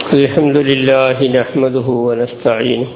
الحمد لله نحمده ونستعينه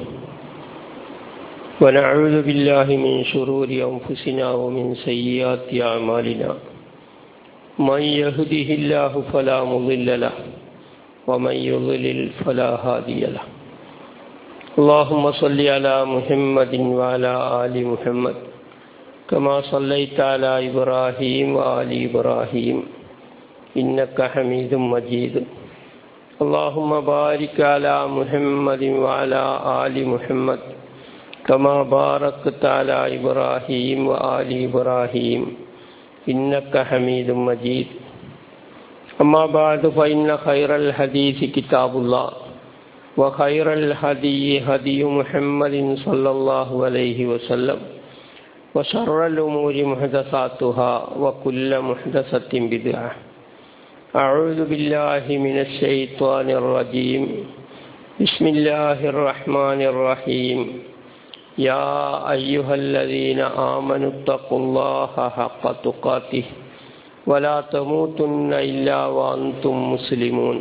ونعوذ بالله من شرور أنفسنا ومن سيئات أعمالنا من يهده الله فلا مضل له ومن يضلل فلا هادي له اللهم صل على محمد وعلى آل محمد كما صليت على إبراهيم وآل إبراهيم إنك حميد مجيد اللهم بارك على محمد وعلى آل محمد كما باركت على إبراهيم وآل إبراهيم إنك حميد مجيد أما بعد فإن خير الحديث كتاب الله وخير الهدي هدي محمد صلى الله عليه وسلم وشر الأمور محدثاتها وكل محدثة بدعة أعوذ بالله من الشيطان الرجيم بسم الله الرحمن الرحيم يا أيها الذين آمنوا اتقوا الله حق تقاته ولا تموتن إلا وأنتم مسلمون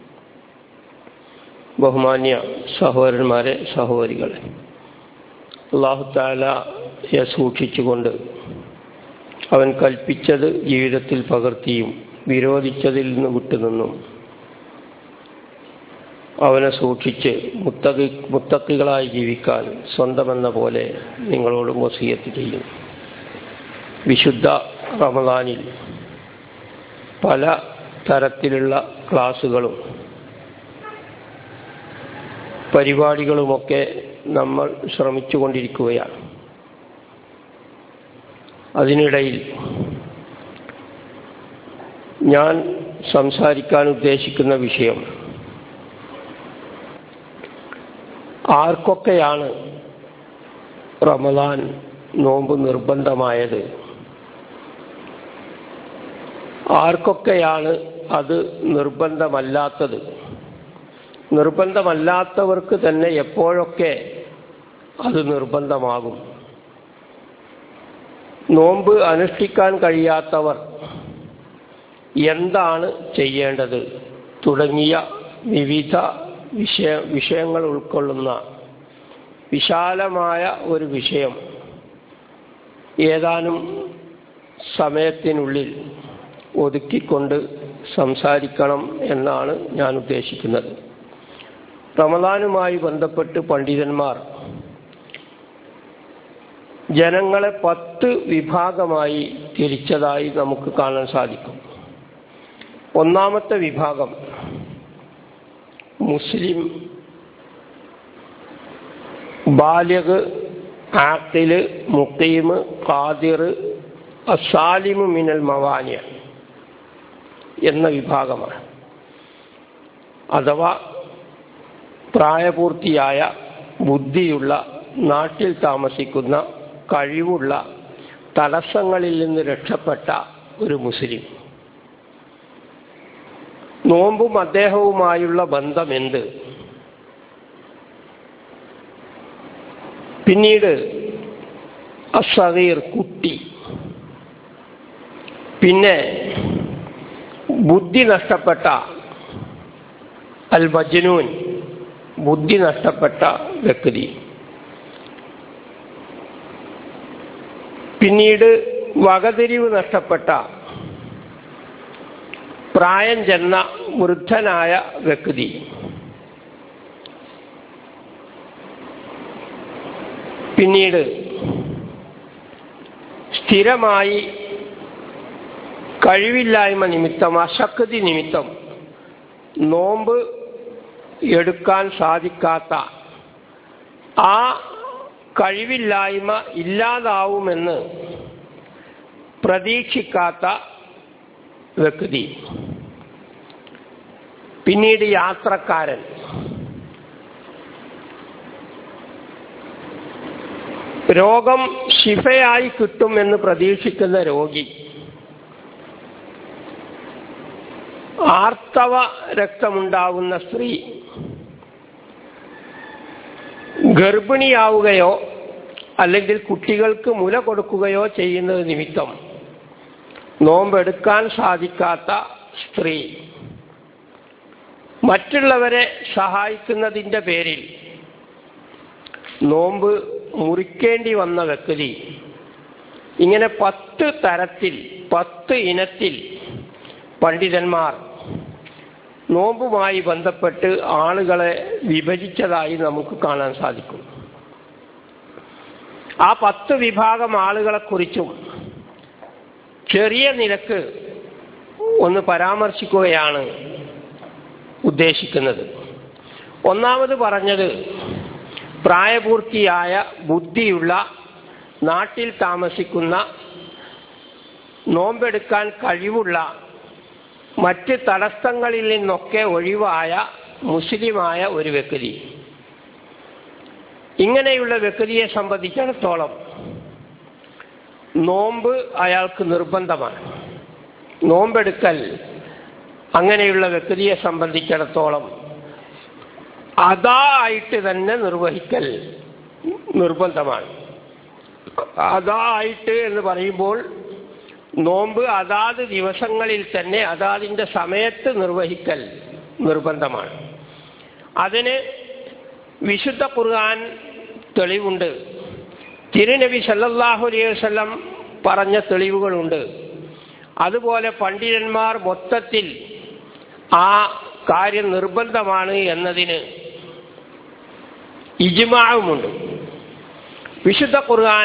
ബഹുമാന്യ സഹോദരന്മാരെ സഹോദരികളെ അള്ളാഹുത്താലയെ സൂക്ഷിച്ചുകൊണ്ട് അവൻ കൽപ്പിച്ചത് ജീവിതത്തിൽ പകർത്തിയും വിരോധിച്ചതിൽ നിന്ന് വിട്ടുനിന്നും അവനെ സൂക്ഷിച്ച് മുത്തകി മുത്തക്കികളായി ജീവിക്കാൻ സ്വന്തമെന്ന പോലെ നിങ്ങളോട് വസീയത്ത് ചെയ്യും വിശുദ്ധ റമദാനിൽ പല തരത്തിലുള്ള ക്ലാസുകളും പരിപാടികളുമൊക്കെ നമ്മൾ ശ്രമിച്ചുകൊണ്ടിരിക്കുകയാണ് അതിനിടയിൽ ഞാൻ സംസാരിക്കാൻ ഉദ്ദേശിക്കുന്ന വിഷയം ആർക്കൊക്കെയാണ് റമദാൻ നോമ്പ് നിർബന്ധമായത് ആർക്കൊക്കെയാണ് അത് നിർബന്ധമല്ലാത്തത് നിർബന്ധമല്ലാത്തവർക്ക് തന്നെ എപ്പോഴൊക്കെ അത് നിർബന്ധമാകും നോമ്പ് അനുഷ്ഠിക്കാൻ കഴിയാത്തവർ എന്താണ് ചെയ്യേണ്ടത് തുടങ്ങിയ വിവിധ വിഷയ വിഷയങ്ങൾ ഉൾക്കൊള്ളുന്ന വിശാലമായ ഒരു വിഷയം ഏതാനും സമയത്തിനുള്ളിൽ ഒതുക്കിക്കൊണ്ട് സംസാരിക്കണം എന്നാണ് ഞാൻ ഉദ്ദേശിക്കുന്നത് റമദാനുമായി ബന്ധപ്പെട്ട് പണ്ഡിതന്മാർ ജനങ്ങളെ പത്ത് വിഭാഗമായി തിരിച്ചതായി നമുക്ക് കാണാൻ സാധിക്കും ഒന്നാമത്തെ വിഭാഗം മുസ്ലിം ബാല്യക് ആക്കില് മുക്കീമ് ഖാദിർ അസാലിമു മിനൽ മവാനിയ എന്ന വിഭാഗമാണ് അഥവാ പ്രായപൂർത്തിയായ ബുദ്ധിയുള്ള നാട്ടിൽ താമസിക്കുന്ന കഴിവുള്ള തടസ്സങ്ങളിൽ നിന്ന് രക്ഷപ്പെട്ട ഒരു മുസ്ലിം നോമ്പും അദ്ദേഹവുമായുള്ള ബന്ധം എന്ത് പിന്നീട് അസീർ കുട്ടി പിന്നെ ബുദ്ധി നഷ്ടപ്പെട്ട അൽ മജ്നൂൻ ബുദ്ധി നഷ്ടപ്പെട്ട വ്യക്തി പിന്നീട് വകതിരിവ് നഷ്ടപ്പെട്ട പ്രായം ചെന്ന വൃദ്ധനായ വ്യക്തി പിന്നീട് സ്ഥിരമായി കഴിവില്ലായ്മ നിമിത്തം അശക്തി നിമിത്തം നോമ്പ് എടുക്കാൻ സാധിക്കാത്ത ആ കഴിവില്ലായ്മ ഇല്ലാതാവുമെന്ന് പ്രതീക്ഷിക്കാത്ത വ്യക്തി പിന്നീട് യാത്രക്കാരൻ രോഗം ശിഫയായി കിട്ടുമെന്ന് പ്രതീക്ഷിക്കുന്ന രോഗി ആർത്തവ രക്തമുണ്ടാവുന്ന സ്ത്രീ ഗർഭിണിയാവുകയോ അല്ലെങ്കിൽ കുട്ടികൾക്ക് മുല കൊടുക്കുകയോ ചെയ്യുന്നത് നിമിത്തം നോമ്പെടുക്കാൻ സാധിക്കാത്ത സ്ത്രീ മറ്റുള്ളവരെ സഹായിക്കുന്നതിൻ്റെ പേരിൽ നോമ്പ് മുറിക്കേണ്ടി വന്ന വ്യക്തി ഇങ്ങനെ പത്ത് തരത്തിൽ പത്ത് ഇനത്തിൽ പണ്ഡിതന്മാർ നോമ്പുമായി ബന്ധപ്പെട്ട് ആളുകളെ വിഭജിച്ചതായി നമുക്ക് കാണാൻ സാധിക്കും ആ പത്ത് വിഭാഗം ആളുകളെക്കുറിച്ചും ചെറിയ നിരക്ക് ഒന്ന് പരാമർശിക്കുകയാണ് ഉദ്ദേശിക്കുന്നത് ഒന്നാമത് പറഞ്ഞത് പ്രായപൂർത്തിയായ ബുദ്ധിയുള്ള നാട്ടിൽ താമസിക്കുന്ന നോമ്പെടുക്കാൻ കഴിവുള്ള മറ്റ് തടസ്സങ്ങളിൽ നിന്നൊക്കെ ഒഴിവായ മുസ്ലിമായ ഒരു വ്യക്തി ഇങ്ങനെയുള്ള വ്യക്തിയെ സംബന്ധിച്ചിടത്തോളം നോമ്പ് അയാൾക്ക് നിർബന്ധമാണ് നോമ്പെടുക്കൽ അങ്ങനെയുള്ള വ്യക്തിയെ സംബന്ധിച്ചിടത്തോളം അതായിട്ട് തന്നെ നിർവഹിക്കൽ നിർബന്ധമാണ് അതായിട്ട് എന്ന് പറയുമ്പോൾ നോമ്പ് അതാത് ദിവസങ്ങളിൽ തന്നെ അതാതിൻ്റെ സമയത്ത് നിർവഹിക്കൽ നിർബന്ധമാണ് അതിന് വിശുദ്ധ ഖുർആൻ തെളിവുണ്ട് തിരുനബി സല്ലല്ലാഹു അലൈഹി വസല്ലം പറഞ്ഞ തെളിവുകളുണ്ട് അതുപോലെ പണ്ഡിതന്മാർ മൊത്തത്തിൽ ആ കാര്യം നിർബന്ധമാണ് എന്നതിന് ഇജ്മാവുമുണ്ട് വിശുദ്ധ ഖുർആൻ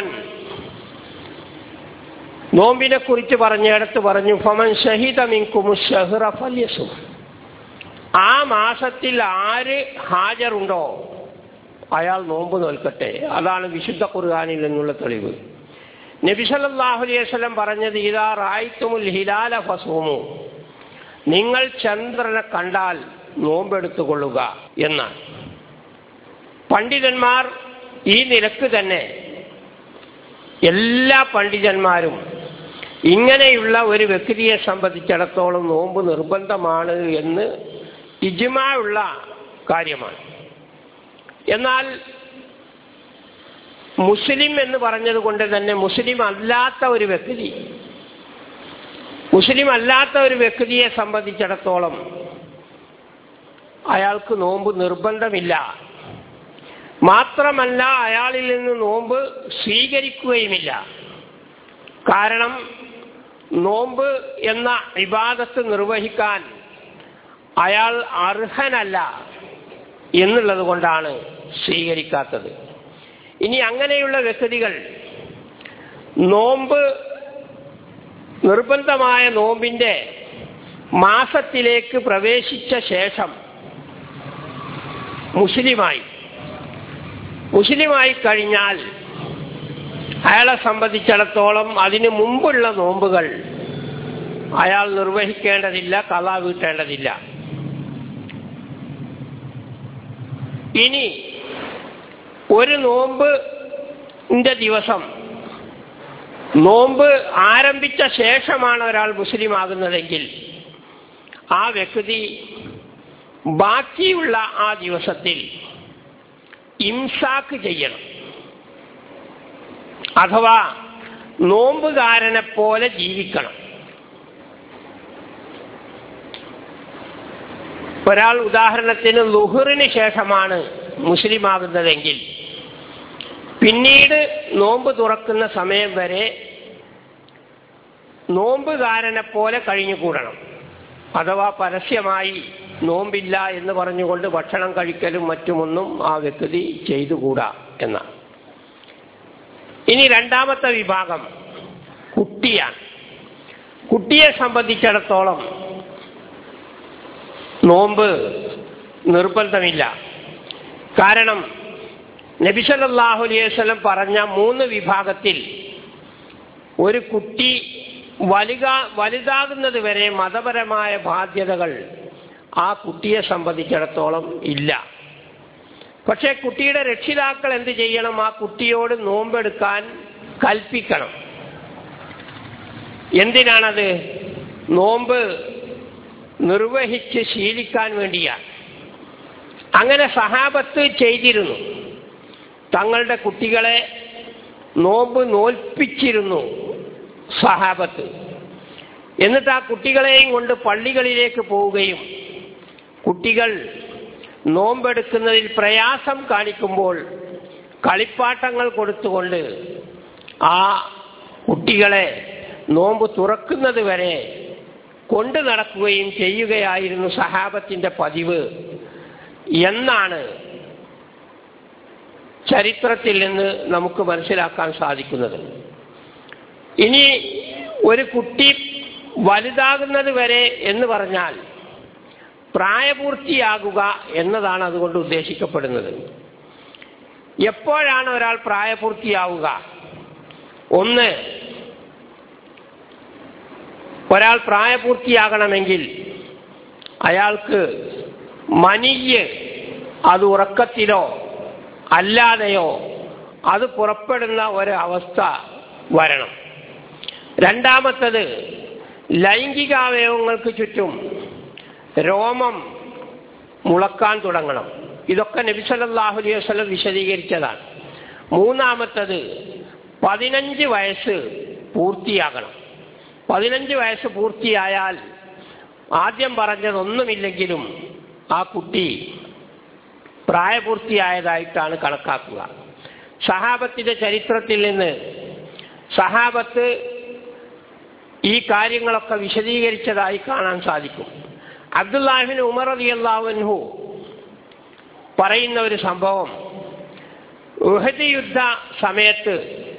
നോമ്പിനെ കുറിച്ച് പറഞ്ഞിടത്ത് പറഞ്ഞു ഫമൻ ഷഹിദ മിൻകുമു ഷഹ്റ ഫല്യസും ആ മാസത്തിൽ ആര് ഹാജറുണ്ടോ അയാൾ നോമ്പ് നോൽക്കട്ടെ അതാണ് വിശുദ്ധ ഖുർആാനിൽ നിന്നുള്ള തെളിവ് നബി സല്ലല്ലാഹു അലൈഹി വസല്ലം പറഞ്ഞത് ഇതാ റായിത്തുമുൽ ഹിലാല ഫസൂമു നിങ്ങൾ ചന്ദ്രനെ കണ്ടാൽ നോമ്പെടുത്തുകൊള്ളുക എന്നാണ് പണ്ഡിതന്മാർ ഈ നിലക്ക് തന്നെ എല്ലാ പണ്ഡിതന്മാരും ഇങ്ങനെയുള്ള ഒരു വ്യക്തിയെ സംബന്ധിച്ചിടത്തോളം നോമ്പ് നിർബന്ധമാണ് എന്ന് ഇജ്മാ ഉള്ള കാര്യമാണ് എന്നാൽ മുസ്ലിം എന്ന് പറഞ്ഞത് കൊണ്ട് തന്നെ മുസ്ലിം അല്ലാത്ത ഒരു വ്യക്തി മുസ്ലിം അല്ലാത്ത ഒരു വ്യക്തിയെ സംബന്ധിച്ചിടത്തോളം അയാൾക്ക് നോമ്പ് നിർബന്ധമില്ല മാത്രമല്ല അയാളിൽ നിന്ന് നോമ്പ് സ്വീകരിക്കുകയുമില്ല കാരണം നോമ്പ് എന്ന ഇബാദത്ത് നിർവഹിക്കാൻ അയാൾ അർഹനല്ല എന്നുള്ളത് കൊണ്ടാണ് സ്വീകരിക്കാത്തത് ഇനി അങ്ങനെയുള്ള വ്യക്തികൾ നോമ്പ് നിർബന്ധമായ നോമ്പിന്റെ മാസത്തിലേക്ക് പ്രവേശിച്ച ശേഷം മുസ്ലിമായി മുസ്ലിമായി കഴിഞ്ഞാൽ അയാളെ സംബന്ധിച്ചിടത്തോളം അതിനു മുമ്പുള്ള നോമ്പുകൾ അയാൾ നിർവഹിക്കേണ്ടതില്ല കഥ വീട്ടേണ്ടതില്ല ഇനി ഒരു നോമ്പിന്റെ ദിവസം നോമ്പ് ആരംഭിച്ച ശേഷമാണ് ഒരാൾ മുസ്ലിം ആകുന്നതെങ്കിൽ ആ വ്യക്തി ബാക്കിയുള്ള ആ ദിവസത്തിൽ ഇംസാക്ക് ചെയ്യണം അഥവാ നോമ്പുകാരനെ പോലെ ജീവിക്കണം ഒരാൾ ഉദാഹരണത്തിന് ലുഹറിന് ശേഷമാണ് മുസ്ലിം ആകുന്നതെങ്കിൽ പിന്നീട് നോമ്പ് തുറക്കുന്ന സമയം വരെ നോമ്പുകാരനെ പോലെ കഴിഞ്ഞുകൂടണം അഥവാ പരസ്യമായി നോമ്പില്ല എന്ന് പറഞ്ഞുകൊണ്ട് ഭക്ഷണം കഴിക്കലും മറ്റുമൊന്നും ആ വ്യക്തി ചെയ്തുകൂടാ എന്നാണ് ഇനി രണ്ടാമത്തെ വിഭാഗം കുട്ടിയാണ് കുട്ടിയെ സംബന്ധിച്ചിടത്തോളം നോമ്പ് നിർബന്ധമില്ല കാരണം നബിസല്ലാഹു അലൈഹി വസല്ലം പറഞ്ഞ മൂന്ന് വിഭാഗത്തിൽ ഒരു കുട്ടി വലുതാ വലുതാകുന്നത് വരെ മതപരമായ ബാധ്യതകൾ ആ കുട്ടിയെ സംബന്ധിച്ചിടത്തോളം ഇല്ല പക്ഷേ കുട്ടിയുടെ രക്ഷിതാക്കൾ എന്ത് ചെയ്യണം ആ കുട്ടിയോട് നോമ്പെടുക്കാൻ കൽപ്പിക്കണം എന്തിനാണത് നോമ്പ് നിർവഹിച്ച് ശീലിക്കാൻ വേണ്ടിയാണ് അങ്ങനെ സഹാബത്ത് ചെയ്തിരുന്നു തങ്ങളുടെ കുട്ടികളെ നോമ്പ് നോൽപ്പിച്ചിരുന്നു സഹാബത്ത് എന്നിട്ട് ആ കുട്ടികളെയും കൊണ്ട് പള്ളികളിലേക്ക് പോവുകയും കുട്ടികൾ നോമ്പെടുക്കുന്നതിൽ പ്രയാസം കാണിക്കുമ്പോൾ കളിപ്പാട്ടങ്ങൾ കൊടുത്തുകൊണ്ട് ആ കുട്ടികളെ നോമ്പ് തുറക്കുന്നത് വരെ കൊണ്ടു നടക്കുകയും ചെയ്യുകയായിരുന്നു സഹാബത്തിന്റെ പതിവ് എന്നാണ് ചരിത്രത്തിൽ നിന്ന് നമുക്ക് മനസ്സിലാക്കാൻ സാധിക്കുന്നത് ഇനി ഒരു കുട്ടി വലുതാകുന്നത് വരെ എന്ന് പറഞ്ഞാൽ പ്രായപൂർത്തിയാകുക എന്നതാണ് അതുകൊണ്ട് ഉദ്ദേശിക്കപ്പെടുന്നത് എപ്പോഴാണ് ഒരാൾ പ്രായപൂർത്തിയാവുക ഒന്ന് ഒരാൾ പ്രായപൂർത്തിയാകണമെങ്കിൽ അയാൾക്ക് മനിയ് അത് ഉറക്കത്തിലോ അല്ലാതെയോ അത് പുറപ്പെടുന്ന ഒരവസ്ഥ വരണം രണ്ടാമത്തത് ലൈംഗികാവയവങ്ങൾക്ക് ചുറ്റും രോമം മുളക്കാൻ തുടങ്ങണം ഇതൊക്കെ നബി സല്ലല്ലാഹു അലൈഹി വസല്ലം വിശദീകരിച്ചതാണ് മൂന്നാമത്തത് പതിനഞ്ച് വയസ്സ് പൂർത്തിയാകണം പതിനഞ്ച് വയസ്സ് പൂർത്തിയായാൽ ആദ്യം പറഞ്ഞതൊന്നുമില്ലെങ്കിലും ആ കുട്ടി പ്രായപൂർത്തിയായതായിട്ടാണ് കണക്കാക്കുക സഹാബത്തിന്റെ ചരിത്രത്തിൽ നിന്ന് സഹാബത്ത് ഈ കാര്യങ്ങളൊക്കെ വിശദീകരിച്ചതായി കാണാൻ സാധിക്കും അബ്ദുല്ലാഹിബിൻ ഉമർ അലി അള്ളാഹുൻഹു പറയുന്ന ഒരു സംഭവം ഉഹദ് യുദ്ധ സമയത്ത്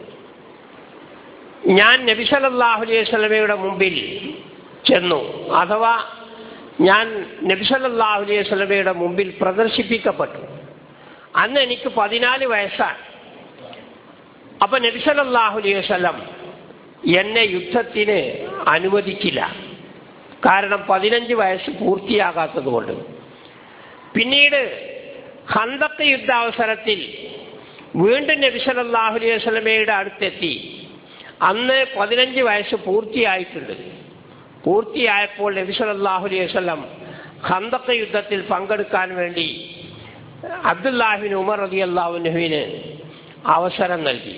ഞാൻ നബി സല്ലല്ലാഹു അലൈഹി വസല്ലമയുടെ മുമ്പിൽ ചെന്നു അഥവാ ഞാൻ നബി സല്ലല്ലാഹു അലൈഹി വസല്ലമയുടെ മുമ്പിൽ പ്രദർശിപ്പിക്കപ്പെട്ടു അന്ന് എനിക്ക് പതിനാല് വയസ്സാണ് അപ്പൊ നബി സല്ലല്ലാഹു അലൈഹി വസല്ലം എന്നെ യുദ്ധത്തിന് അനുവദിച്ചില്ല കാരണം പതിനഞ്ച് വയസ്സ് പൂർത്തിയാകാത്തത് കൊണ്ട് പിന്നീട് ഹന്തത്ത് യുദ്ധാവസരത്തിൽ വീണ്ടും നബി സല്ലല്ലാഹു അലൈഹി വസല്ലമയുടെ അടുത്തെത്തി അന്ന് പതിനഞ്ച് വയസ്സ് പൂർത്തിയായിട്ടുണ്ട് പൂർത്തിയായപ്പോൾ നബി സല്ലല്ലാഹു അലൈഹി വസല്ലം ഖന്തഖ് യുദ്ധത്തിൽ പങ്കെടുക്കാൻ വേണ്ടി അബ്ദുല്ലാഹിബിൻ ഉമർ റതി അള്ളാഹുനുവിന് അവസരം നൽകി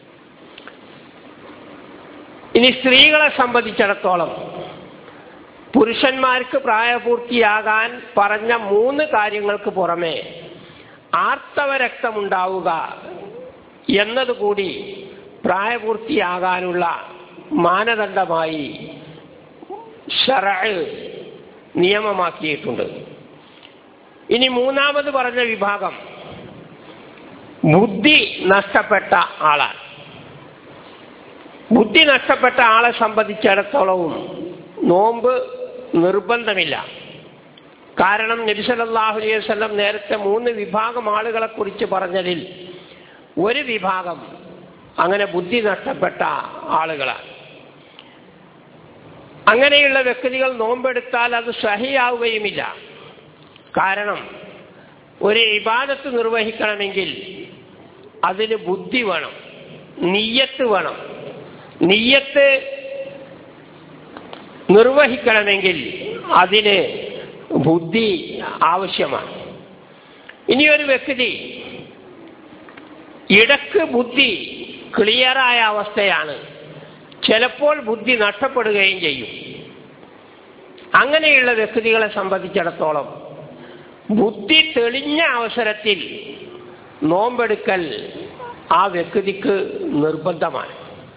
ഇനി സ്ത്രീകളെ സംബന്ധിച്ചിടത്തോളം പുരുഷന്മാർക്ക് പ്രായപൂർത്തിയാകാൻ പറഞ്ഞ മൂന്ന് കാര്യങ്ങൾക്ക് പുറമെ ആർത്തവരക്തമുണ്ടാവുക എന്നതുകൂടി പ്രായപൂർത്തിയാകാനുള്ള മാനദണ്ഡമായി ഷറ നിയമമാക്കിയിട്ടുണ്ട് ഇനി മൂന്നാമത് പറഞ്ഞ വിഭാഗം ബുദ്ധി നഷ്ടപ്പെട്ട ആളാണ് ബുദ്ധി നഷ്ടപ്പെട്ട ആളെ സംബന്ധിച്ചിടത്തോളവും നോമ്പ് നിർബന്ധമില്ല കാരണം നബിസലല്ലാഹു അലൈഹി വസല്ലം നേരത്തെ മൂന്ന് വിഭാഗം ആളുകളെ കുറിച്ച് പറഞ്ഞതിൽ ഒരു വിഭാഗം അങ്ങനെ ബുദ്ധി നഷ്ടപ്പെട്ട ആളുകളാണ് അങ്ങനെയുള്ള വ്യക്തികൾ നോമ്പെടുത്താൽ അത് സഹിയാവുകയുമില്ല കാരണം ഒരു ഇബാദത്ത് നിർവഹിക്കണമെങ്കിൽ അതിന് ബുദ്ധി വേണം നീയത്ത് വേണം നീയത്ത് നിർവഹിക്കണമെങ്കിൽ അതിന് ബുദ്ധി ആവശ്യമാണ് ഇനി ഒരു വ്യക്തി ഇടക്ക് ബുദ്ധി ക്ലിയറായ അവസ്ഥയാണ് ചിലപ്പോൾ ബുദ്ധി നഷ്ടപ്പെടുകയും ചെയ്യും അങ്ങനെയുള്ള വ്യക്തികളെ സംബന്ധിച്ചിടത്തോളം ബുദ്ധി തെളിഞ്ഞ അവസരത്തിൽ നോമ്പെടുക്കൽ ആ വ്യക്തിക്ക് നിർബന്ധമാണ്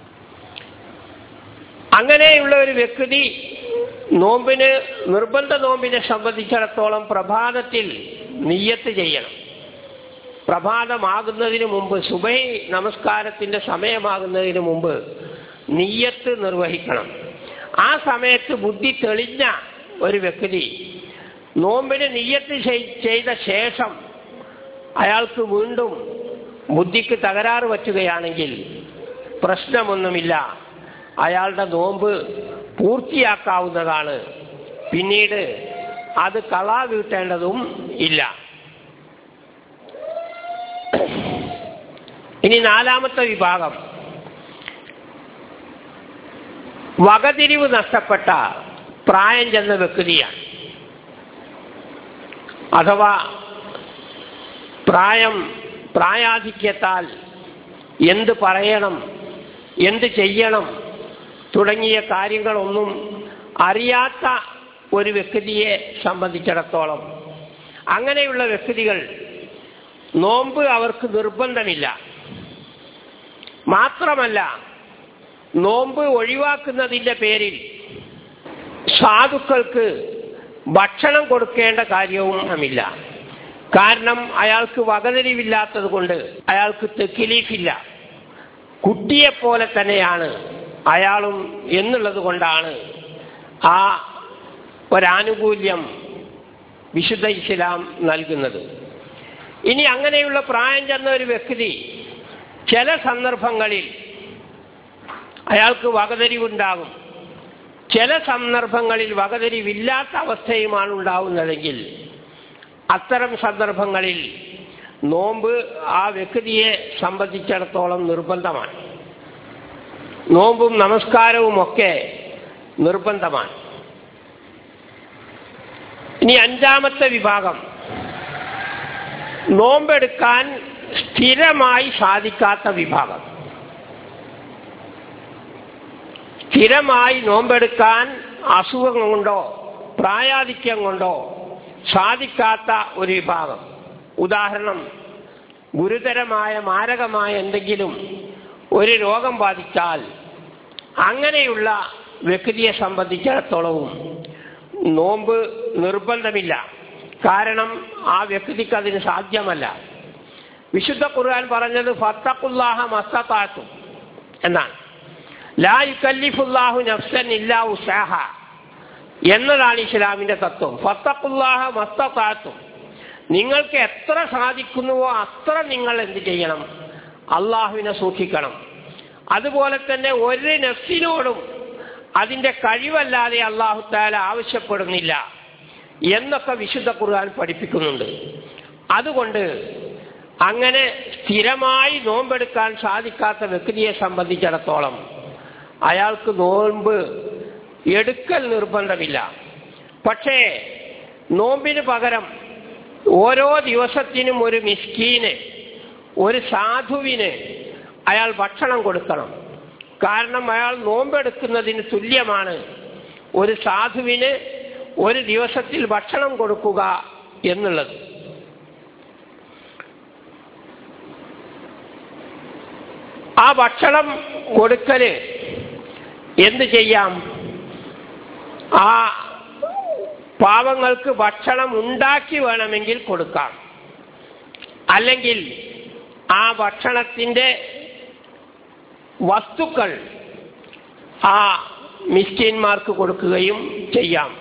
അങ്ങനെയുള്ള ഒരു വ്യക്തി നോമ്പിന് നിർബന്ധ നോമ്പിനെ സംബന്ധിച്ചിടത്തോളം പ്രഭാതത്തിൽ നിയ്യത്ത് ചെയ്യണം പ്രഭാതമാകുന്നതിന് മുമ്പ് സുബൈ നമസ്കാരത്തിന്റെ സമയമാകുന്നതിന് മുമ്പ് നിയ്യത്ത് നിർവഹിക്കണം ആ സമയത്ത് ബുദ്ധി തെളിഞ്ഞ ഒരു വ്യക്തി നോമ്പിന് നിയ്യത്ത് ചെയ്ത ശേഷം അയാൾക്ക് വീണ്ടും ബുദ്ധിക്ക് തകരാറ് പറ്റുകയാണെങ്കിൽ പ്രശ്നമൊന്നുമില്ല അയാളുടെ നോമ്പ് പൂർത്തിയാക്കാവുന്നതാണ് പിന്നീട് അത് കളാ വീട്ടേണ്ടതും ഇല്ല ഇനി നാലാമത്തെ വിഭാഗം വകതിരിവ് നഷ്ടപ്പെട്ട പ്രായം ചെന്ന വ്യക്തിയാണ് അഥവാ പ്രായം പ്രായാധിക്യത്താൽ എന്ത് പറയണം എന്ത് ചെയ്യണം തുടങ്ങിയ കാര്യങ്ങളൊന്നും അറിയാത്ത ഒരു വ്യക്തിയെ സംബന്ധിച്ചിടത്തോളം അങ്ങനെയുള്ള വ്യക്തികൾ നോമ്പ് അവർക്ക് നിർബന്ധമില്ല മാത്രമല്ല നോമ്പ് ഒഴിവാക്കുന്നതിൻ്റെ പേരിൽ സാധുക്കൾക്ക് ഭക്ഷണം കൊടുക്കേണ്ട കാര്യവുമില്ല കാരണം അയാൾക്ക് വകതിരിവില്ലാത്തത് കൊണ്ട് അയാൾക്ക് തെക്കിലീഫില്ല കുട്ടിയെപ്പോലെ തന്നെയാണ് അയാളും എന്നുള്ളത് കൊണ്ടാണ് ആ ഒരാനുകൂല്യം വിശുദ്ധ ഇസ്ലാം നൽകുന്നത് ഇനി അങ്ങനെയുള്ള പ്രായം ചെന്ന ഒരു വ്യക്തി ചില സന്ദർഭങ്ങളിൽ അയാൾക്ക് വകതിരിവുണ്ടാകും ചില സന്ദർഭങ്ങളിൽ വകതിരിവില്ലാത്ത അവസ്ഥയുമാണ് ഉണ്ടാവുന്നതെങ്കിൽ അത്തരം സന്ദർഭങ്ങളിൽ നോമ്പ് ആ വ്യക്തിയെ സംബന്ധിച്ചിടത്തോളം നിർബന്ധമാണ് നോമ്പും നമസ്കാരവും ഒക്കെ നിർബന്ധമാണ് ഇനി അഞ്ചാമത്തെ വിഭാഗം നോമ്പെടുക്കാൻ സ്ഥിരമായി സാധിക്കാത്ത വിഭാഗം സ്ഥിരമായി നോമ്പെടുക്കാൻ അസുഖം കൊണ്ടോ പ്രായാധിക്യം കൊണ്ടോ സാധിക്കാത്ത ഒരു വിഭാഗം ഉദാഹരണം ഗുരുതരമായ മാരകമായ എന്തെങ്കിലും ഒരു രോഗം ബാധിച്ചാൽ അങ്ങനെയുള്ള വ്യക്തിയെ സംബന്ധിച്ചിടത്തോളവും നോമ്പ് നിർബന്ധമില്ല കാരണം ആ വ്യക്തിക്ക് അതിന് സാധ്യമല്ല വിശുദ്ധ ഖുർആൻ പറഞ്ഞത് ഫത്തഖുല്ലാഹ മസ്തത്താത്തും എന്നാണ് ലാ യുക്കല്ലിഫുല്ലാഹു നഫ്സൻ ഇല്ലാ ഉസാഹ എന്നതാണ് ഇസ്ലാമിന്റെ തത്വം ഫത്തഖുല്ലാഹ മസ്തത്താത്തും നിങ്ങൾക്ക് എത്ര സാധിക്കുന്നുവോ അത്ര നിങ്ങൾ എന്ത് ചെയ്യണം അള്ളാഹുവിനെ സൂക്ഷിക്കണം അതുപോലെ തന്നെ ഒരു നഫ്സിനോടും അതിന്റെ കഴിവല്ലാതെ അള്ളാഹു താല ആവശ്യപ്പെടുന്നില്ല എന്നൊക്കെ വിശുദ്ധ ഖുർആൻ പഠിപ്പിക്കുന്നുണ്ട് അതുകൊണ്ട് അങ്ങനെ സ്ഥിരമായി നോമ്പെടുക്കാൻ സാധിക്കാത്ത വ്യക്തിയെ സംബന്ധിച്ചിടത്തോളം അയാൾക്ക് നോമ്പ് എടുക്കൽ നിർബന്ധമില്ല പക്ഷേ നോമ്പിന് പകരം ഓരോ ദിവസത്തിനും ഒരു മിസ്കീന് ഒരു സാധുവിന് അയാൾ ഭക്ഷണം കൊടുക്കണം കാരണം അയാൾ നോമ്പെടുക്കുന്നതിന് തുല്യമാണ് ഒരു സാധുവിന് ഒരു ദിവസത്തിൽ ഭക്ഷണം കൊടുക്കുക എന്നുള്ളത് ആ ഭക്ഷണം കൊടുക്കല് എന്ത് ചെയ്യാം ആ പാവങ്ങൾക്ക് ഭക്ഷണം ഉണ്ടാക്കി വേണമെങ്കിൽ കൊടുക്കാം അല്ലെങ്കിൽ ആ ഭക്ഷണത്തിൻ്റെ വസ്തുക്കൾ ആ മിസ്കിന്മാർക്ക് കൊടുക്കുകയും ചെയ്യാം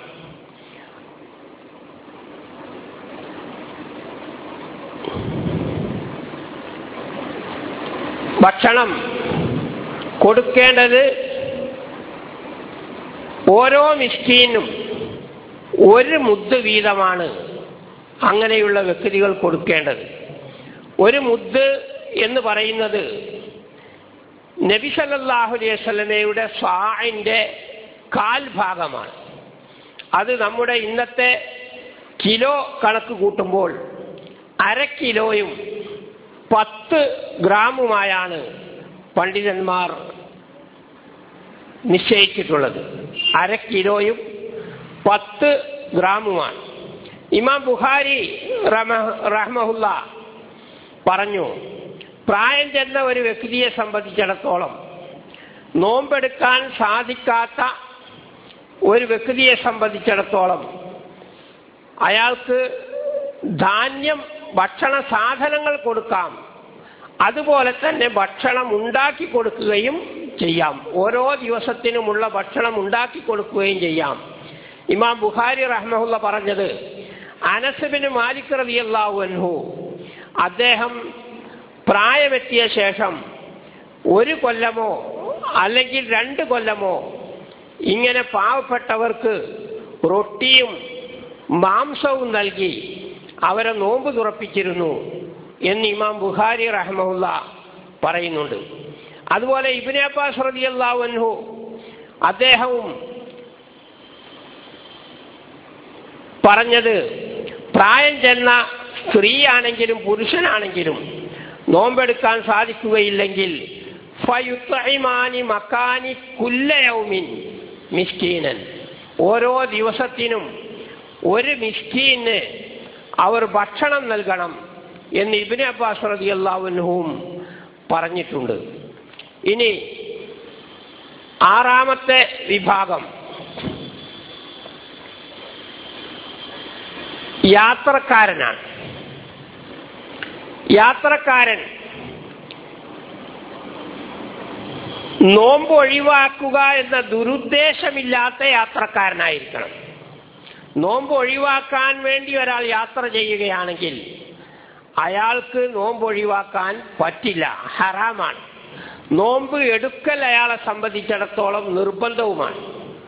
ഭക്ഷണം കൊടുക്കേണ്ടത് ഓരോ മിസ്കീനും ഒരു മുദ്ദ് വീതമാണ് അങ്ങനെയുള്ള വ്യക്തികൾ കൊടുക്കേണ്ടത് ഒരു മുദ്ദ് എന്ന് പറയുന്നത് നബി സല്ലല്ലാഹു അലൈഹി വസല്ലമയുടെ സാഇന്റെ കാൽ ഭാഗമാണ് അത് നമ്മുടെ ഇന്നത്തെ കിലോ കണക്ക് കൂട്ടുമ്പോൾ അര കിലോയും പത്ത് ഗ്രാമുമായാണ് പണ്ഡിതന്മാർ നിശ്ചയിച്ചിട്ടുള്ളത് അര കിലോയും പത്ത് ഗ്രാമുമാണ് ഇമാം ബുഖാരി റഹ്മഹുല്ല പറഞ്ഞു പ്രായം ചെന്ന ഒരു വ്യക്തിയെ സംബന്ധിച്ചിടത്തോളം നോമ്പെടുക്കാൻ സാധിക്കാത്ത ഒരു വ്യക്തിയെ സംബന്ധിച്ചിടത്തോളം അയാൾക്ക് ധാന്യം ഭക്ഷണ സാധനങ്ങൾ കൊടുക്കാം അതുപോലെ തന്നെ ഭക്ഷണം ഉണ്ടാക്കി കൊടുക്കുകയും ചെയ്യാം ഓരോ ദിവസത്തിനുമുള്ള ഭക്ഷണം ഉണ്ടാക്കി കൊടുക്കുകയും ചെയ്യാം ഇമാം ബുഖാരി റഹ്മുല്ല പറഞ്ഞത് അനസബിന് മാലിക് റളിയല്ലാഹു അൻഹു അദ്ദേഹം പ്രായമെത്തിയ ശേഷം ഒരു കൊല്ലമോ അല്ലെങ്കിൽ രണ്ട് കൊല്ലമോ ഇങ്ങനെ പാവപ്പെട്ടവർക്ക് റൊട്ടിയും മാംസവും നൽകി അവരെ നോമ്പ് തുറപ്പിച്ചിരുന്നു എന്ന് ഇമാം ബുഖാരി റഹ്മുല്ല പറയുന്നുണ്ട് അതുപോലെ ഇബിനെ അബ്ബാസ് റളിയല്ലാഹു അൻഹു അദ്ദേഹവും പറഞ്ഞത് പ്രായം ചെന്ന സ്ത്രീയാണെങ്കിലും പുരുഷനാണെങ്കിലും നോമ്പെടുക്കാൻ സാധിക്കുകയില്ലെങ്കിൽ ഫയുത്തൈമാനി മക്കാനി കുല്ലയൗമിൻ മിസ്കീനൻ ഓരോ ദിവസത്തിനും ഒരു മിസ്കീന് അവർ ഭക്ഷണം നൽകണം എന്ന് ഇബിന് അബ്ബാസ് റതി അള്ളാഹുവിനും പറഞ്ഞിട്ടുണ്ട് ഇനി ആറാമത്തെ വിഭാഗം യാത്രക്കാരനാണ് യാത്രക്കാരൻ നോമ്പ് ഒഴിവാക്കുക എന്ന ദുരുദ്ദേശമില്ലാത്ത യാത്രക്കാരനായിരിക്കണം നോമ്പ് ഒഴിവാക്കാൻ വേണ്ടി ഒരാൾ യാത്ര ചെയ്യുകയാണെങ്കിൽ അയാൾക്ക് നോമ്പ് ഒഴിവാക്കാൻ പറ്റില്ല ഹറാമാണ് നോമ്പ് എടുക്കൽ അയാളെ സംബന്ധിച്ചിടത്തോളം നിർബന്ധവുമാണ്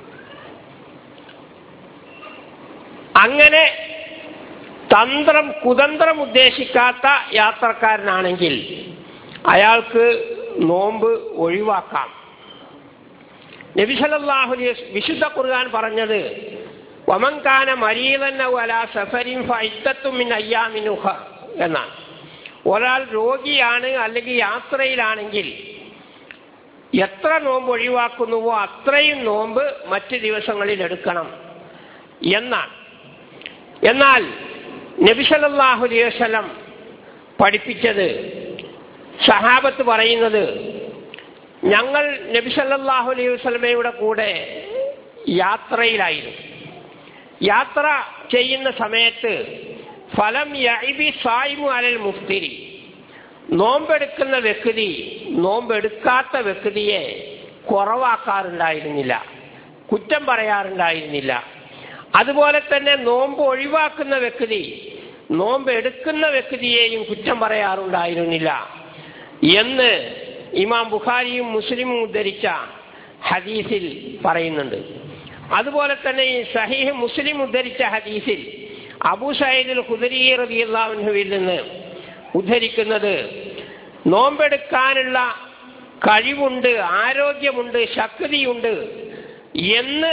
അങ്ങനെ തന്ത്രം കുതന്ത്രം ഉദ്ദേശിക്കാത്ത യാത്രക്കാരനാണെങ്കിൽ അയാൾക്ക് നോമ്പ് ഒഴിവാക്കാം നബിസലല്ലാഹു വിശുദ്ധ ഖുർആൻ പറഞ്ഞത് വമൻകാന മരീതന്നൗ അലാ സഫരിൻ ഫൈത്തത്തുമിൻ അയ്യാമിനുഹ എന്നാണ് ഒരാൾ രോഗിയാണ് അല്ലെങ്കിൽ യാത്രയിലാണെങ്കിൽ എത്ര നോമ്പ് ഒഴിവാക്കുന്നുവോ അത്രയും നോമ്പ് മറ്റ് ദിവസങ്ങളിൽ എടുക്കണം എന്നാണ് എന്നാൽ നബിസലല്ലാഹു അലൈഹി വസല്ലം പഠിപ്പിച്ചത് സഹാബത്ത് പറയുന്നത് ഞങ്ങൾ നബിസല്ലാഹു അലൈഹി വസ്ലമയുടെ കൂടെ യാത്രയിലായിരുന്നു യാത്ര ചെയ്യുന്ന സമയത്ത് ഫലം യൈബി സായിമു അലൽ മുഫ്തിരി നോമ്പെടുക്കുന്ന വ്യക്തി നോമ്പെടുക്കാത്ത വ്യക്തിയെ കുറവാക്കാറുണ്ടായിരുന്നില്ല കുറ്റം പറയാറുണ്ടായിരുന്നില്ല അതുപോലെ തന്നെ നോമ്പ് ഒഴിവാക്കുന്ന വ്യക്തി നോമ്പ് എടുക്കുന്ന വ്യക്തിയെയും കുറ്റം പറയാറുണ്ടായിരുന്നില്ല എന്ന് ഇമാം ബുഖാരിയും മുസ്ലിമും ഉദ്ധരിച്ച ഹദീസിൽ പറയുന്നുണ്ട് അതുപോലെ തന്നെ ഈ സഹീഹ് മുസ്ലിം ഉദ്ധരിച്ച ഹദീസിൽ അബൂ സയ്യിദുൽ ഖുദരി റളിയല്ലാഹുവിൽ നിന്ന് ഉദ്ധരിക്കുന്നത് നോമ്പെടുക്കാനുള്ള കഴിവുണ്ട് ആരോഗ്യമുണ്ട് ശക്തിയുണ്ട് എന്ന്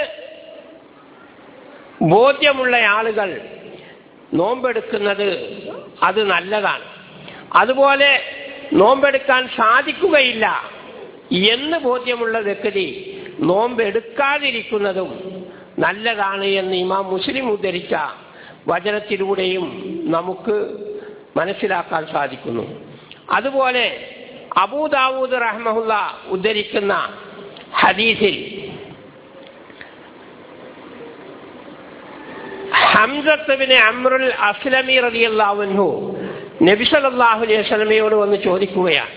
ബോധ്യമുള്ള ആളുകൾ നോമ്പെടുക്കുന്നത് അത് നല്ലതാണ് അതുപോലെ നോമ്പെടുക്കാൻ സാധിക്കുകയില്ല എന്ന് ബോധ്യമുള്ള വ്യക്തി നോമ്പെടുക്കാതിരിക്കുന്നതും നല്ലതാണ് എന്ന് ഇമാം മുസ്ലിം ഉദ്ധരിച്ച വചനത്തിലൂടെയും നമുക്ക് മനസ്സിലാക്കാൻ സാധിക്കുന്നു അതുപോലെ അബൂദാവൂദ് റഹ്മഹുല്ല ഉദ്ധരിക്കുന്ന ഹദീസിൽ ഹംസത്തുബിന് അമ്രുൽ അസ്ലമി റളിയല്ലാഹു നബി സല്ലല്ലാഹു അലൈഹി വസല്ലമയോട് വന്ന് ചോദിക്കുകയാണ്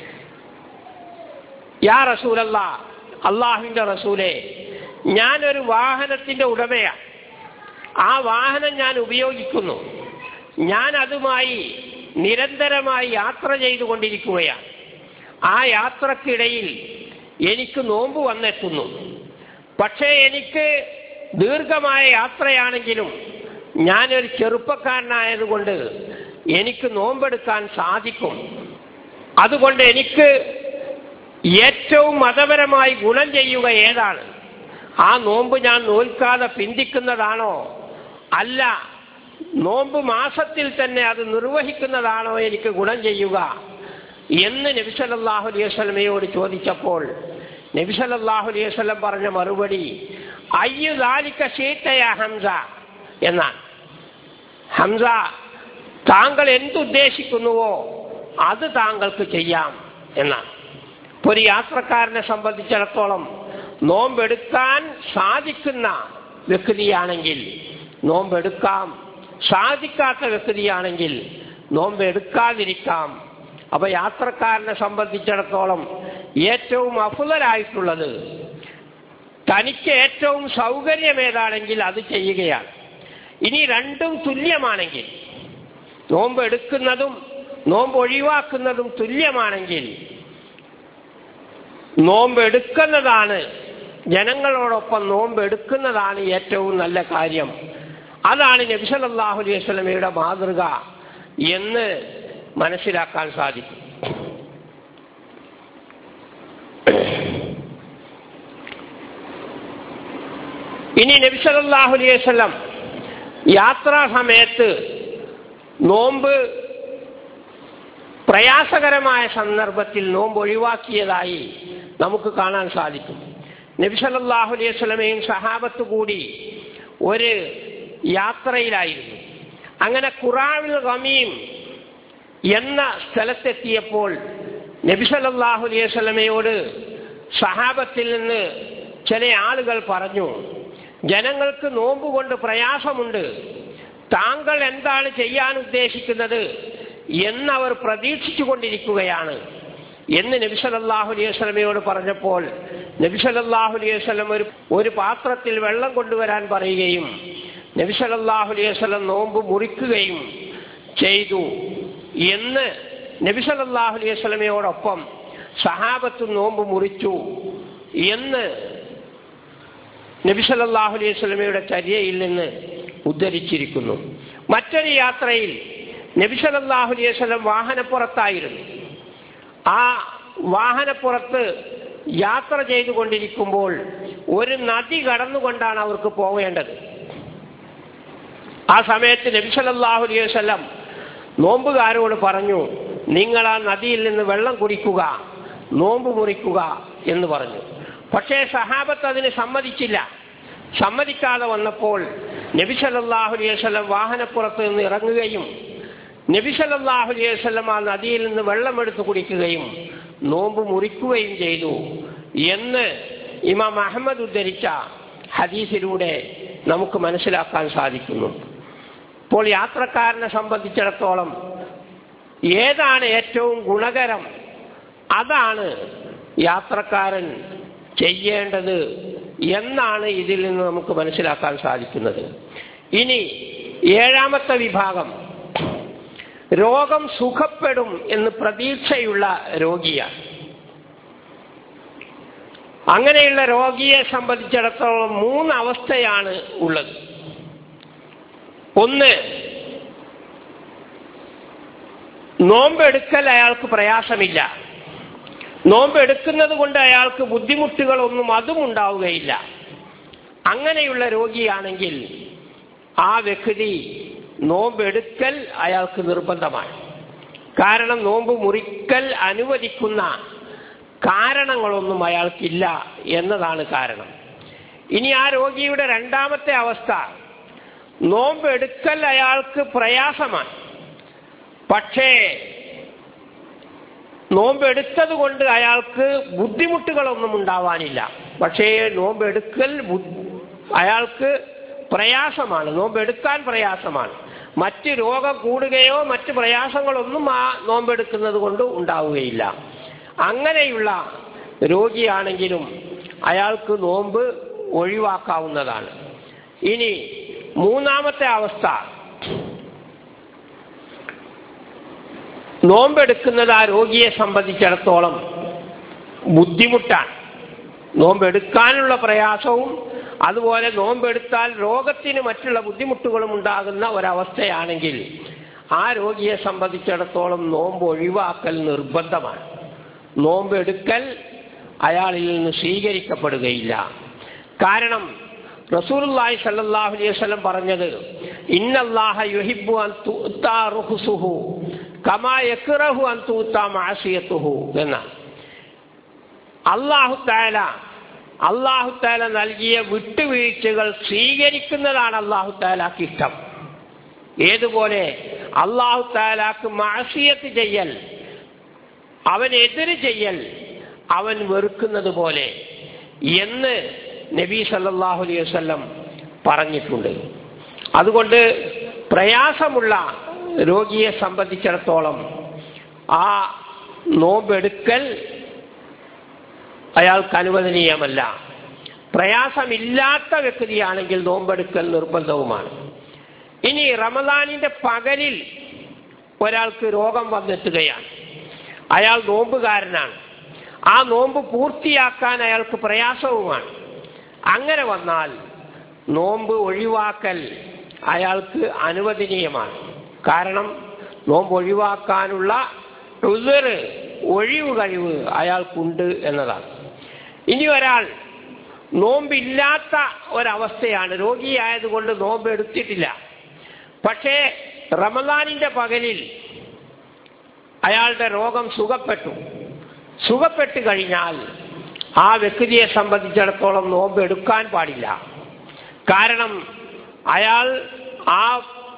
യാ റസൂലല്ല അള്ളാഹുവിന്റെ റസൂലെ ഞാനൊരു വാഹനത്തിന്റെ ഉടമയാണ് ആ വാഹനം ഞാൻ ഉപയോഗിക്കുന്നു ഞാൻ അതുമായി നിരന്തരമായി യാത്ര ചെയ്തുകൊണ്ടിരിക്കുകയാണ് ആ യാത്രക്കിടയിൽ എനിക്ക് നോമ്പ് വന്നെത്തുന്നു പക്ഷേ എനിക്ക് ദീർഘമായ യാത്രയാണെങ്കിലും ഞാനൊരു ചെറുപ്പക്കാരനായതുകൊണ്ട് എനിക്ക് നോമ്പെടുക്കാൻ സാധിക്കും അതുകൊണ്ട് എനിക്ക് ഏറ്റവും മതപരമായി ഗുണം ചെയ്യുക ഏതാണ് ആ നോമ്പ് ഞാൻ നോൽക്കാതെ പിന്തിക്കുന്നതാണോ അല്ല നോമ്പ് മാസത്തിൽ തന്നെ അത് നിർവഹിക്കുന്നതാണോ എനിക്ക് ഗുണം ചെയ്യുക എന്ന് നബിസലല്ലാഹു അലൈഹി വസല്ലമയോട് ചോദിച്ചപ്പോൾ നബിസലല്ലാഹു അലൈഹി വസല്ലം പറഞ്ഞ മറുപടി അയ്യു ദാലിക്ക ഷീത്തയ ഹംസ എന്നാണ് ഹംസ താങ്കൾ എന്തുദ്ദേശിക്കുന്നുവോ അത് താങ്കൾക്ക് ചെയ്യാം എന്നാണ് ഇപ്പൊ ഒരു യാത്രക്കാരനെ സംബന്ധിച്ചിടത്തോളം നോമ്പെടുക്കാൻ സാധിക്കുന്ന വ്യക്തിയാണെങ്കിൽ നോമ്പെടുക്കാം സാധിക്കാത്ത വ്യക്തിയാണെങ്കിൽ നോമ്പെടുക്കാതിരിക്കാം അപ്പൊ യാത്രക്കാരനെ സംബന്ധിച്ചിടത്തോളം ഏറ്റവും അഫുതലായിട്ടുള്ളത് തനിക്ക് ഏറ്റവും സൗകര്യം ഏതാണെങ്കിൽ അത് ചെയ്യുകയാണ് ഇനി രണ്ടും തുല്യമാണെങ്കിൽ നോമ്പ് എടുക്കുന്നതും നോമ്പ് ഒഴിവാക്കുന്നതും തുല്യമാണെങ്കിൽ നോമ്പ് എടുക്കുന്നതാണ് ജനങ്ങളോടൊപ്പം നോമ്പ് എടുക്കുന്നതാണ് ഏറ്റവും നല്ല കാര്യം അതാണ് നബിസലല്ലാഹു അലൈഹി വസല്ലമയുടെ മാതൃക എന്ന് മനസ്സിലാക്കാൻ സാധിക്കും ഇനി നബിസലല്ലാഹു അലൈഹി വസല്ലം യാത്രാ സമയത്ത് നോമ്പ് പ്രയാസകരമായ സന്ദർഭത്തിൽ നോമ്പ് ഒഴിവാക്കിയതായി നമുക്ക് കാണാൻ സാധിക്കും നബിസലല്ലാഹു അലൈഹി സ്വലമയും സഹാബത്ത് കൂടി ഒരു യാത്രയിലായിരുന്നു അങ്ങനെ ഖുറാവിൽ റമീം എന്ന സ്ഥലത്തെത്തിയപ്പോൾ നബി സല്ലല്ലാഹു അലൈഹി വസല്ലമയോട് സഹാബത്തിൽ നിന്ന് ചില ആളുകൾ പറഞ്ഞു ജനങ്ങൾക്ക് നോമ്പ് കൊണ്ട് പ്രയാസമുണ്ട് താങ്കൾ എന്താണ് ചെയ്യാൻ ഉദ്ദേശിക്കുന്നത് എന്നവർ പ്രതീക്ഷിച്ചു കൊണ്ടിരിക്കുകയാണ് എന്ന് നബി സല്ലല്ലാഹു അലൈഹി വസല്ലമയോട് പറഞ്ഞപ്പോൾ നബി സല്ലല്ലാഹു അലൈഹി വസല്ലം ഒരു ഒരു പാത്രത്തിൽ വെള്ളം കൊണ്ടുവരാൻ പറയുകയും നബി സല്ലല്ലാഹു അലൈഹി വസല്ലം നോമ്പ് മുറിക്കുകയും ചെയ്തു എന്ന് നബി സല്ലല്ലാഹു അലൈഹി വസല്ലമയോടൊപ്പം സഹാബത്ത് നോമ്പ് മുറിച്ചു എന്ന് നബി സല്ലല്ലാഹു അലൈഹി വസല്ലമയുടെ ചര്യയിൽ നിന്ന് ഉദ്ധരിച്ചിരിക്കുന്നു മറ്റൊരു യാത്രയിൽ നബി സല്ലല്ലാഹു അലൈഹി വസല്ലം വാഹനപ്പുറത്തായിരുന്നു ആ വാഹനപ്പുറത്ത് യാത്ര ചെയ്തുകൊണ്ടിരിക്കുമ്പോൾ ഒരു നദി കടന്നുകൊണ്ടാണ് അവർക്ക് പോവേണ്ടത് ആ സമയത്ത് നബി സല്ലല്ലാഹു അലൈഹി വസല്ലം നോമ്പുകാരോട് പറഞ്ഞു നിങ്ങൾ ആ നദിയിൽ നിന്ന് വെള്ളം കുടിക്കുക നോമ്പ് മുറിക്കുക എന്ന് പറഞ്ഞു പക്ഷേ സഹാബത്ത് അതിന് സമ്മതിച്ചില്ല സമ്മതിക്കാതെ വന്നപ്പോൾ നബി സല്ലല്ലാഹു അലൈഹി വസല്ലം വാഹനപ്പുറത്ത് നിന്ന് ഇറങ്ങുകയും നബി സല്ലല്ലാഹു അലൈഹി വസല്ലം ആ നദിയിൽ നിന്ന് വെള്ളമെടുത്ത് കുടിക്കുകയും നോമ്പ് മുറിക്കുകയും ചെയ്തു എന്ന് ഇമാം അഹമ്മദ് ഉദ്ധരിച്ച ഹദീസിലൂടെ നമുക്ക് മനസ്സിലാക്കാൻ സാധിക്കുന്നു ഇപ്പോൾ യാത്രക്കാരനെ സംബന്ധിച്ചിടത്തോളം ഏതാണ് ഏറ്റവും ഗുണകരം അതാണ് യാത്രക്കാരൻ ചെയ്യേണ്ടത് എന്നാണ് ഇതിൽ നിന്ന് നമുക്ക് മനസ്സിലാക്കാൻ സാധിക്കുന്നത് ഇനി ഏഴാമത്തെ വിഭാഗം രോഗം സുഖപ്പെടും എന്ന് പ്രതീക്ഷയുള്ള രോഗിയാണ് അങ്ങനെയുള്ള രോഗിയെ സംബന്ധിച്ചിടത്തോളം മൂന്ന് അവസ്ഥയാണ് ഉള്ളത് ഒന്ന് നോമ്പെടുക്കൽ അയാൾക്ക് പ്രയാസമില്ല നോമ്പെടുക്കുന്നത് കൊണ്ട് അയാൾക്ക് ബുദ്ധിമുട്ടുകളൊന്നും അതും ഉണ്ടാവുകയില്ല അങ്ങനെയുള്ള രോഗിയാണെങ്കിൽ ആ വ്യക്തി നോമ്പെടുക്കൽ അയാൾക്ക് നിർബന്ധമാണ് കാരണം നോമ്പ് മുറിക്കൽ അനുവദിക്കുന്ന കാരണങ്ങളൊന്നും അയാൾക്കില്ല എന്നതാണ് കാരണം ഇനി ആ രോഗിയുടെ രണ്ടാമത്തെ അവസ്ഥ നോമ്പെടുക്കൽ അയാൾക്ക് പ്രയാസമാണ് പക്ഷേ നോമ്പെടുത്തത് കൊണ്ട് അയാൾക്ക് ബുദ്ധിമുട്ടുകളൊന്നും ഉണ്ടാവാനില്ല പക്ഷേ നോമ്പെടുക്കൽ അയാൾക്ക് പ്രയാസമാണ് നോമ്പെടുക്കാൻ പ്രയാസമാണ് മറ്റ് രോഗം കൂടുകയോ മറ്റ് പ്രയാസങ്ങളൊന്നും ആ നോമ്പെടുക്കുന്നത് കൊണ്ട് ഉണ്ടാവുകയില്ല അങ്ങനെയുള്ള രോഗിയാണെങ്കിലും അയാൾക്ക് നോമ്പ് ഒഴിവാക്കാവുന്നതാണ് ഇനി മൂന്നാമത്തെ അവസ്ഥ നോമ്പെടുക്കുന്നത് ആ രോഗിയെ സംബന്ധിച്ചിടത്തോളം ബുദ്ധിമുട്ടാണ് നോമ്പെടുക്കാനുള്ള പ്രയാസവും അതുപോലെ നോമ്പെടുത്താൽ രോഗത്തിന് മറ്റുള്ള ബുദ്ധിമുട്ടുകളും ഉണ്ടാകുന്ന ഒരവസ്ഥയാണെങ്കിൽ ആ രോഗിയെ സംബന്ധിച്ചിടത്തോളം നോമ്പ് ഒഴിവാക്കൽ നിർബന്ധമാണ് നോമ്പെടുക്കൽ അയാളിൽ നിന്ന് സ്വീകരിക്കപ്പെടുകയില്ല കാരണം റസൂലുള്ളാഹി സല്ലല്ലാഹു അലൈഹി വസല്ലം പറഞ്ഞത് ഇന്നല്ലാഹ യുഹിബ്ബു അൻ തുഅതാ റുഹ്സുഹു കമാ യക്റഹു അൻ തുഅതാ മഅസിയതുഹു എന്നാണ് അല്ലാഹു തആല അല്ലാഹു തആല നൽകിയ വിട്ടുവീഴ്ചകൾ സ്വീകരിക്കുന്നതാണ് അല്ലാഹു തആലാക്ക് ഇഷ്ടം ഏതുപോലെ അല്ലാഹു തആലാക്ക് മഅസിയത്ത് ചെയ്യൽ അവനെതിര് ചെയ്യൽ അവൻ വെറുക്കുന്നത് പോലെ എന്ന് നബി സല്ലല്ലാഹു അലൈഹി വസല്ലം പറഞ്ഞിട്ടുണ്ട് അതുകൊണ്ട് പ്രയാസമുള്ള രോഗിയെ സംബന്ധിച്ചിടത്തോളം ആ നോമ്പെടുക്കൽ അയാൾക്ക് അനുവദനീയമല്ല പ്രയാസമില്ലാത്ത വ്യക്തിയാണെങ്കിൽ നോമ്പെടുക്കൽ നിർബന്ധവുമാണ് ഇനി റമദാനിന്റെ പകലിൽ ഒരാൾക്ക് രോഗം വന്നെത്തുകയാണ് അയാൾ നോമ്പുകാരനാണ് ആ നോമ്പ് പൂർത്തിയാക്കാൻ അയാൾക്ക് പ്രയാസവുമാണ് അങ്ങനെ വന്നാൽ നോമ്പ് ഒഴിവാക്കൽ അയാൾക്ക് അനുവദനീയമാണ് കാരണം നോമ്പ് ഒഴിവാക്കാനുള്ള ഉതിറ് ഒഴിവ് കഴിവ് അയാൾക്കുണ്ട് എന്നതാണ് ഇനി ഒരാൾ നോമ്പില്ലാത്ത ഒരവസ്ഥയാണ് രോഗിയായതുകൊണ്ട് നോമ്പ് എടുത്തിട്ടില്ല പക്ഷേ റമദാനിന്റെ പകലിൽ അയാളുടെ രോഗം സുഖപ്പെട്ടു സുഖപ്പെട്ടു കഴിഞ്ഞാൽ ആ വ്യക്തിയെ സംബന്ധിച്ചിടത്തോളം നോമ്പ് എടുക്കാൻ പാടില്ല കാരണം അയാൾ ആ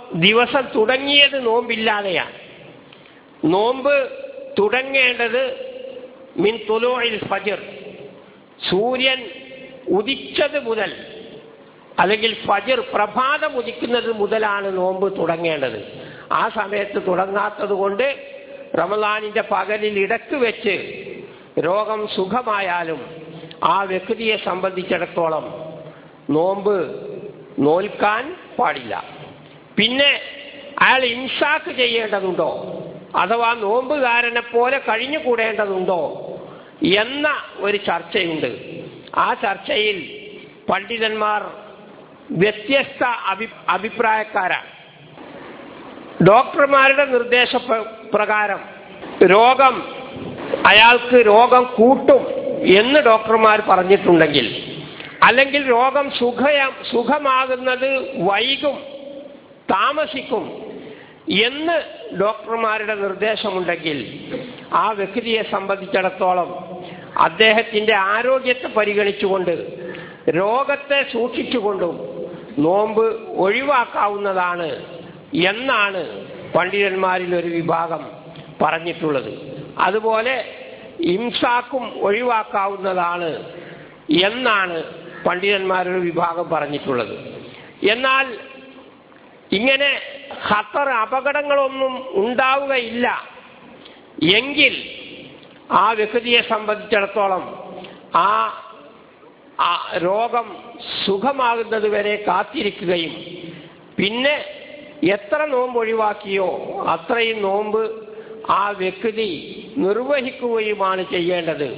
ദിവസം തുടങ്ങിയത് നോമ്പില്ലാതെയാണ് നോമ്പ് തുടങ്ങേണ്ടത് മിൻ തുലോയിൽ ഫജർ സൂര്യൻ ഉദിച്ചത് മുതൽ അല്ലെങ്കിൽ ഫജർ പ്രഭാതം ഉദിക്കുന്നത് മുതലാണ് നോമ്പ് തുടങ്ങേണ്ടത് ആ സമയത്ത് തുടങ്ങാത്തത് കൊണ്ട് റമദാനിന്റെ പകലിൽ ഇടക്ക് വെച്ച് രോഗം സുഖമായാലും ആ വ്യക്തിയെ സംബന്ധിച്ചിടത്തോളം നോമ്പ് നോൽക്കാൻ പാടില്ല പിന്നെ അയാൾ ഇൻസാക്ക് ചെയ്യേണ്ടതുണ്ടോ അഥവാ നോമ്പുകാരനെ പോലെ കഴിഞ്ഞുകൂടേണ്ടതുണ്ടോ എന്ന ഒരു ചർച്ചയുണ്ട് ആ ചർച്ചയിൽ പണ്ഡിതന്മാർ വ്യത്യസ്ത അഭി അഭിപ്രായക്കാരാണ് ഡോക്ടർമാരുടെ നിർദ്ദേശ പ്രകാരം രോഗം അയാൾക്ക് രോഗം കൂട്ടും എന്ന് ഡോക്ടർമാർ പറഞ്ഞിട്ടുണ്ടെങ്കിൽ അല്ലെങ്കിൽ രോഗം സുഖ സുഖമാകുന്നത് വൈകും താമസിക്കും എന്ന് ഡോക്ടർമാരുടെ നിർദ്ദേശമുണ്ടെങ്കിൽ ആ വ്യക്തിയെ സംബന്ധിച്ചിടത്തോളം അദ്ദേഹത്തിന്റെ ആരോഗ്യത്തെ പരിഗണിച്ചുകൊണ്ട് രോഗത്തെ സൂക്ഷിച്ചുകൊണ്ടും നോമ്പ് ഒഴിവാക്കാവുന്നതാണ് എന്നാണ് പണ്ഡിതന്മാരിൽ ഒരു വിഭാഗം പറഞ്ഞിട്ടുള്ളത് അതുപോലെ ഇംസാക്കും ഒഴിവാക്കാവുന്നതാണ് എന്നാണ് പണ്ഡിതന്മാരുടെ വിഭാഗം പറഞ്ഞിട്ടുള്ളത് എന്നാൽ ഇങ്ങനെ ഖത്തർ അപകടങ്ങളൊന്നും ഉണ്ടാവുകയില്ല എങ്കിൽ ആ വ്യക്തിയെ സംബന്ധിച്ചിടത്തോളം ആ ആ രോഗം സുഖമാകുന്നത് വരെ കാത്തിരിക്കുകയും പിന്നെ എത്ര നോമ്പ് ഒഴിവാക്കിയോ അത്രയും നോമ്പ് ആ വ്യക്തി നിർവഹിക്കുകയുമാണ് ചെയ്യേണ്ടത്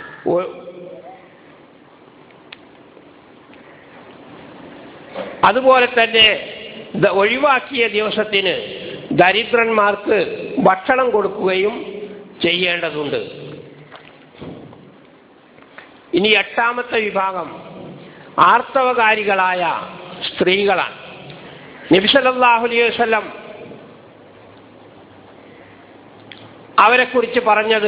അതുപോലെ തന്നെ ഒഴിവാക്കിയ ദിവസത്തിന് ദരിദ്രന്മാർക്ക് ഭക്ഷണം കൊടുക്കുകയും ചെയ്യേണ്ടതുണ്ട് ഇനി എട്ടാമത്തെ വിഭാഗം ആർത്തവകാരികളായ സ്ത്രീകളാണ് നബിസല്ലാഹു അലൈഹി വസ്ലം അവരെക്കുറിച്ച് പറഞ്ഞത്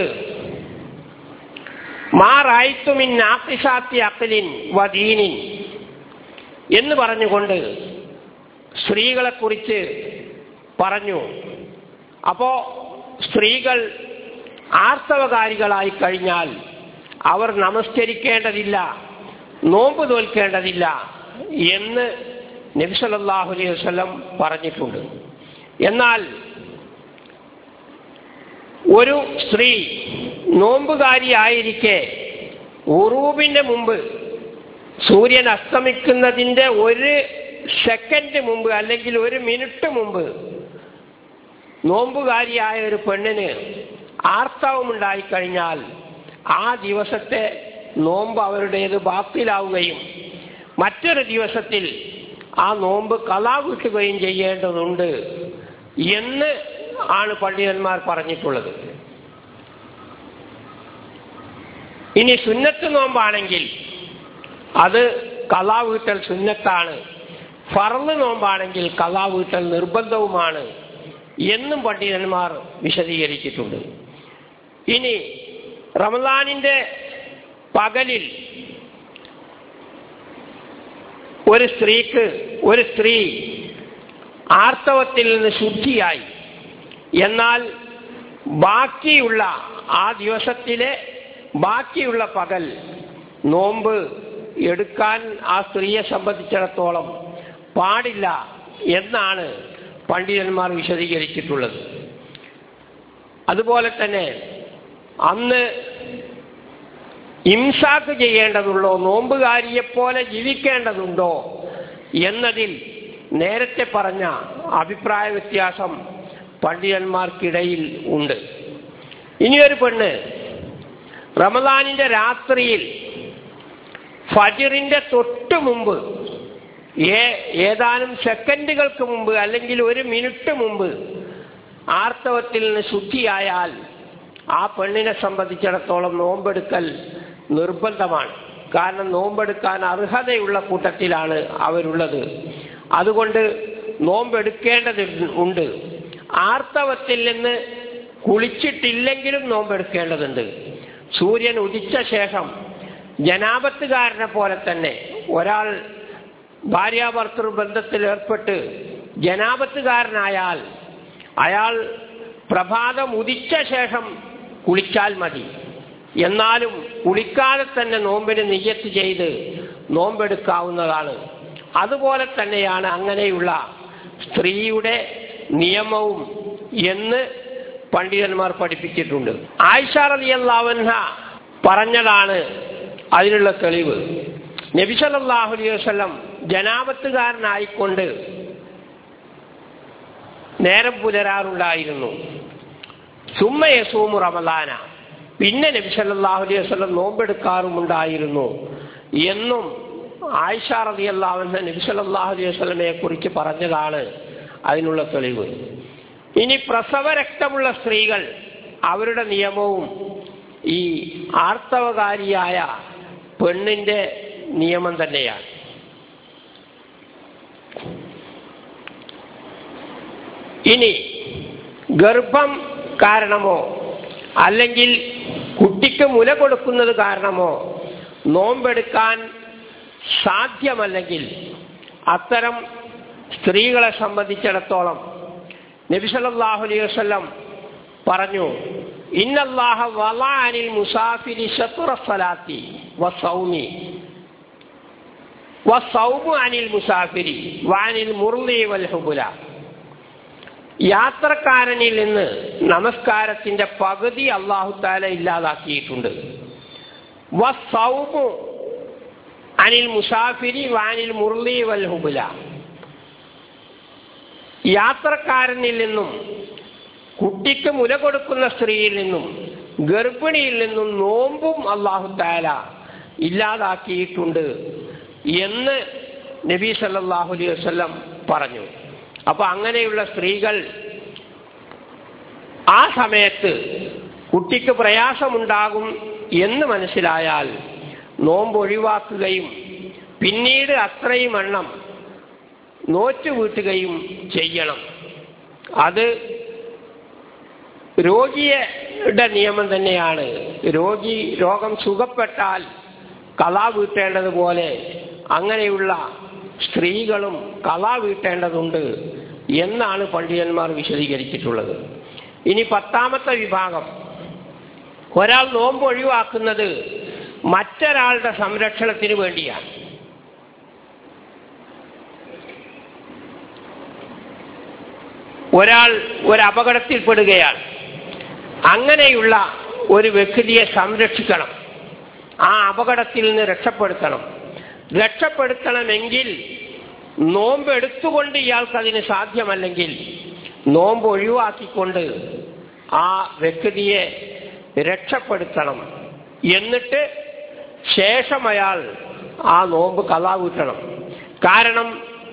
മാറായിത്തുമിൻ ആക്കിഷാത്തി അക്കലിൻ വദീനിൻ എന്ന് പറഞ്ഞുകൊണ്ട് സ്ത്രീകളെക്കുറിച്ച് പറഞ്ഞു അപ്പോ സ്ത്രീകൾ ആർത്തവകാരികളായി കഴിഞ്ഞാൽ അവർ നമസ്കരിക്കേണ്ടതില്ല നോമ്പ് തോൽക്കേണ്ടതില്ല എന്ന് നബിസലല്ലാഹു അലൈഹി വസ്ലം പറഞ്ഞിട്ടുണ്ട് എന്നാൽ ഒരു സ്ത്രീ നോമ്പുകാരിയായിരിക്കെ ഉറൂബിന്റെ മുമ്പ് സൂര്യൻ അസ്തമിക്കുന്നതിന്റെ ഒരു സെക്കൻഡ് മുമ്പ് അല്ലെങ്കിൽ ഒരു മിനിറ്റ് മുമ്പ് നോമ്പുകാരിയായ ഒരു പെണ്ണിന് ആർത്തവമുണ്ടായിക്കഴിഞ്ഞാൽ ആ ദിവസത്തെ നോമ്പ് അവരുടേത് ബാത്തിലാവുകയും മറ്റൊരു ദിവസത്തിൽ ആ നോമ്പ് കലാവിട്ടുകയും ചെയ്യേണ്ടതുണ്ട് എന്ന് ആണ് പണ്ഡിതന്മാർ പറഞ്ഞിട്ടുള്ളത് ഇനി സുന്നത്ത് നോമ്പാണെങ്കിൽ അത് കലാ വീട്ടൽ സുന്നത്താണ് ഫറന്ന് നോമ്പാണെങ്കിൽ കലാ വീട്ടൽ നിർബന്ധവുമാണ് എന്നും പണ്ഡിതന്മാർ വിശദീകരിച്ചിട്ടുണ്ട് ഇനി റമദാനിന്റെ പകലിൽ ഒരു സ്ത്രീക്ക് ഒരു സ്ത്രീ ആർത്തവത്തിൽ നിന്ന് ശുദ്ധിയായി എന്നാൽ ബാക്കിയുള്ള ആ ദിവസത്തിലെ ബാക്കിയുള്ള പകൽ നോമ്പ് എടുക്കാൻ ആ സ്ത്രീയെ സംബന്ധിച്ചിടത്തോളം പാടില്ല എന്നാണ് പണ്ഡിതന്മാർ വിശദീകരിച്ചിട്ടുള്ളത് അതുപോലെ തന്നെ അന്ന് ഇംസാക്ക് ചെയ്യേണ്ടതുള്ളോ നോമ്പുകാരിയെപ്പോലെ ജീവിക്കേണ്ടതുണ്ടോ എന്നതിൽ നേരത്തെ പറഞ്ഞ അഭിപ്രായ വ്യത്യാസം പണ്ഡിതന്മാർക്കിടയിൽ ഉണ്ട് ഇനിയൊരു പെണ്ണ് റമദാനിന്റെ രാത്രിയിൽ ഫജിറിന്റെ തൊട്ട് മുമ്പ് ഏതാനും സെക്കൻഡുകൾക്ക് മുമ്പ് അല്ലെങ്കിൽ ഒരു മിനിറ്റ് മുമ്പ് ആർത്തവത്തിൽ നിന്ന് ശുദ്ധിയായാൽ ആ പെണ്ണിനെ സംബന്ധിച്ചിടത്തോളം നോമ്പെടുക്കൽ നിർബന്ധമാണ് കാരണം നോമ്പെടുക്കാൻ അർഹതയുള്ള കൂട്ടത്തിലാണ് അവരുള്ളത് അതുകൊണ്ട് നോമ്പെടുക്കേണ്ടത് ഉണ്ട് ആർത്തവത്തിൽ നിന്ന് കുളിച്ചിട്ടില്ലെങ്കിലും നോമ്പെടുക്കേണ്ടതുണ്ട് സൂര്യൻ ഉദിച്ച ശേഷം ജനാപത്തുകാരനെ പോലെ തന്നെ ഒരാൾ ഭാര്യാഭർത്തൃ ബന്ധത്തിൽ ഏർപ്പെട്ട് ജനാപത്തുകാരനായാൽ അയാൾ പ്രഭാതം ഉദിച്ച ശേഷം കുളിച്ചാൽ മതി എന്നാലും കുളിക്കാതെ തന്നെ നോമ്പിന് നിയ്യത്ത് ചെയ്ത് നോമ്പെടുക്കാവുന്നതാണ് അതുപോലെ തന്നെയാണ് അങ്ങനെയുള്ള സ്ത്രീയുടെ നിയമവും എന്ന് പണ്ഡിതന്മാർ പഠിപ്പിച്ചിട്ടുണ്ട് ആയിഷ റളിയല്ലാഹുഅൻഹ പറഞ്ഞതാണ് അതിനുള്ള തെളിവ് നബി സല്ലല്ലാഹു അലൈഹി വസല്ലം ജനാപത്തുകാരനായിക്കൊണ്ട് നേരം പുലരാറുണ്ടായിരുന്നു സുമ്മയസൂമു റമദാന പിന്നെ നബി സല്ലല്ലാഹു അലൈഹി വസല്ലം നോമ്പെടുക്കാറുമുണ്ടായിരുന്നു എന്നും ആയിഷ റളിയല്ലാഹു അൻഹ നബി സല്ലല്ലാഹു അലൈഹി വസല്ലമയെ കുറിച്ച് പറഞ്ഞതാണ് അതിനുള്ള തെളിവ് ഇനി പ്രസവരക്തമുള്ള സ്ത്രീകൾ അവരുടെ നിയമവും ഈ ആർത്തവകാരിയായ പെണ്ണിന്റെ നിയമം തന്നെയാണ് ഇനി ഗർഭം കാരണമോ അല്ലെങ്കിൽ കുട്ടിക്ക് മുല കൊടുക്കുന്നത് കാരണമോ നോമ്പെടുക്കാൻ സാധ്യമല്ലെങ്കിൽ അത്തരം സ്ത്രീകളെ സംബന്ധിച്ചിടത്തോളം നബി സല്ലല്ലാഹു അലൈഹി വസല്ലം പറഞ്ഞു ഇന്നല്ലാഹ വളഅനിൽ മുസാഫിരി ശത്റ സ്വലാത്തി വസൗമി വസൗമു അനിൽ മുസാഫിരി വാനിൽ മുർലി വൽ ഹുബുല യാത്രക്കാരനിൽ നിന്ന് നമസ്കാരത്തിന്റെ പകുതി അള്ളാഹു താല ഇല്ലാതാക്കിയിട്ടുണ്ട് വസൗമു അനിൽ മുസാഫിരി വാനിൽ മുർലി വൽ ഹുബുല യാത്രക്കാരനിൽ നിന്നും കുട്ടിക്ക് മുല കൊടുക്കുന്ന സ്ത്രീയിൽ നിന്നും ഗർഭിണിയിൽ നിന്നും നോമ്പും അള്ളാഹു താല ഇല്ലാതാക്കിയിട്ടുണ്ട് എന്ന് നബി സല്ലല്ലാഹു അലൈഹി വസല്ലം പറഞ്ഞു അപ്പൊ അങ്ങനെയുള്ള സ്ത്രീകൾ ആ സമയത്ത് കുട്ടിക്ക് പ്രയാസമുണ്ടാകും എന്ന് മനസ്സിലായാൽ നോമ്പ് ഒഴിവാക്കുകയും പിന്നീട് അത്രയും എണ്ണം നോച്ചു വീട്ടുകയും ചെയ്യണം അത് രോഗിയുടെ നിയമം തന്നെയാണ് രോഗി രോഗം സുഖപ്പെട്ടാൽ കലാ വീട്ടേണ്ടതുപോലെ അങ്ങനെയുള്ള സ്ത്രീകളും കലാ വീട്ടേണ്ടതുണ്ട് എന്നാണ് പണ്ഡിതന്മാർ വിശദീകരിച്ചിട്ടുള്ളത് ഇനി പത്താമത്തെ വിഭാഗം ഒരാൾ നോമ്പ് ഒഴിവാക്കുന്നത് മറ്റൊരാളുടെ സംരക്ഷണത്തിന് വേണ്ടിയാണ് ഒരാൾ ഒരു അപകടത്തിൽപ്പെടുകയാണ് അങ്ങനെയുള്ള ഒരു വ്യക്തിയെ സംരക്ഷിക്കണം ആ അപകടത്തിൽ നിന്ന് രക്ഷപ്പെടുത്തണം രക്ഷപ്പെടുത്തണമെങ്കിൽ നോമ്പ് എടുത്തുകൊണ്ട് ഇയാൾക്ക് അതിന് സാധ്യമല്ലെങ്കിൽ നോമ്പ് ഒഴിവാക്കിക്കൊണ്ട് ആ വ്യക്തിയെ രക്ഷപ്പെടുത്തണം എന്നിട്ട് ശേഷം അയാൾ ആ നോമ്പ് കലാവൂട്ടണം കാരണം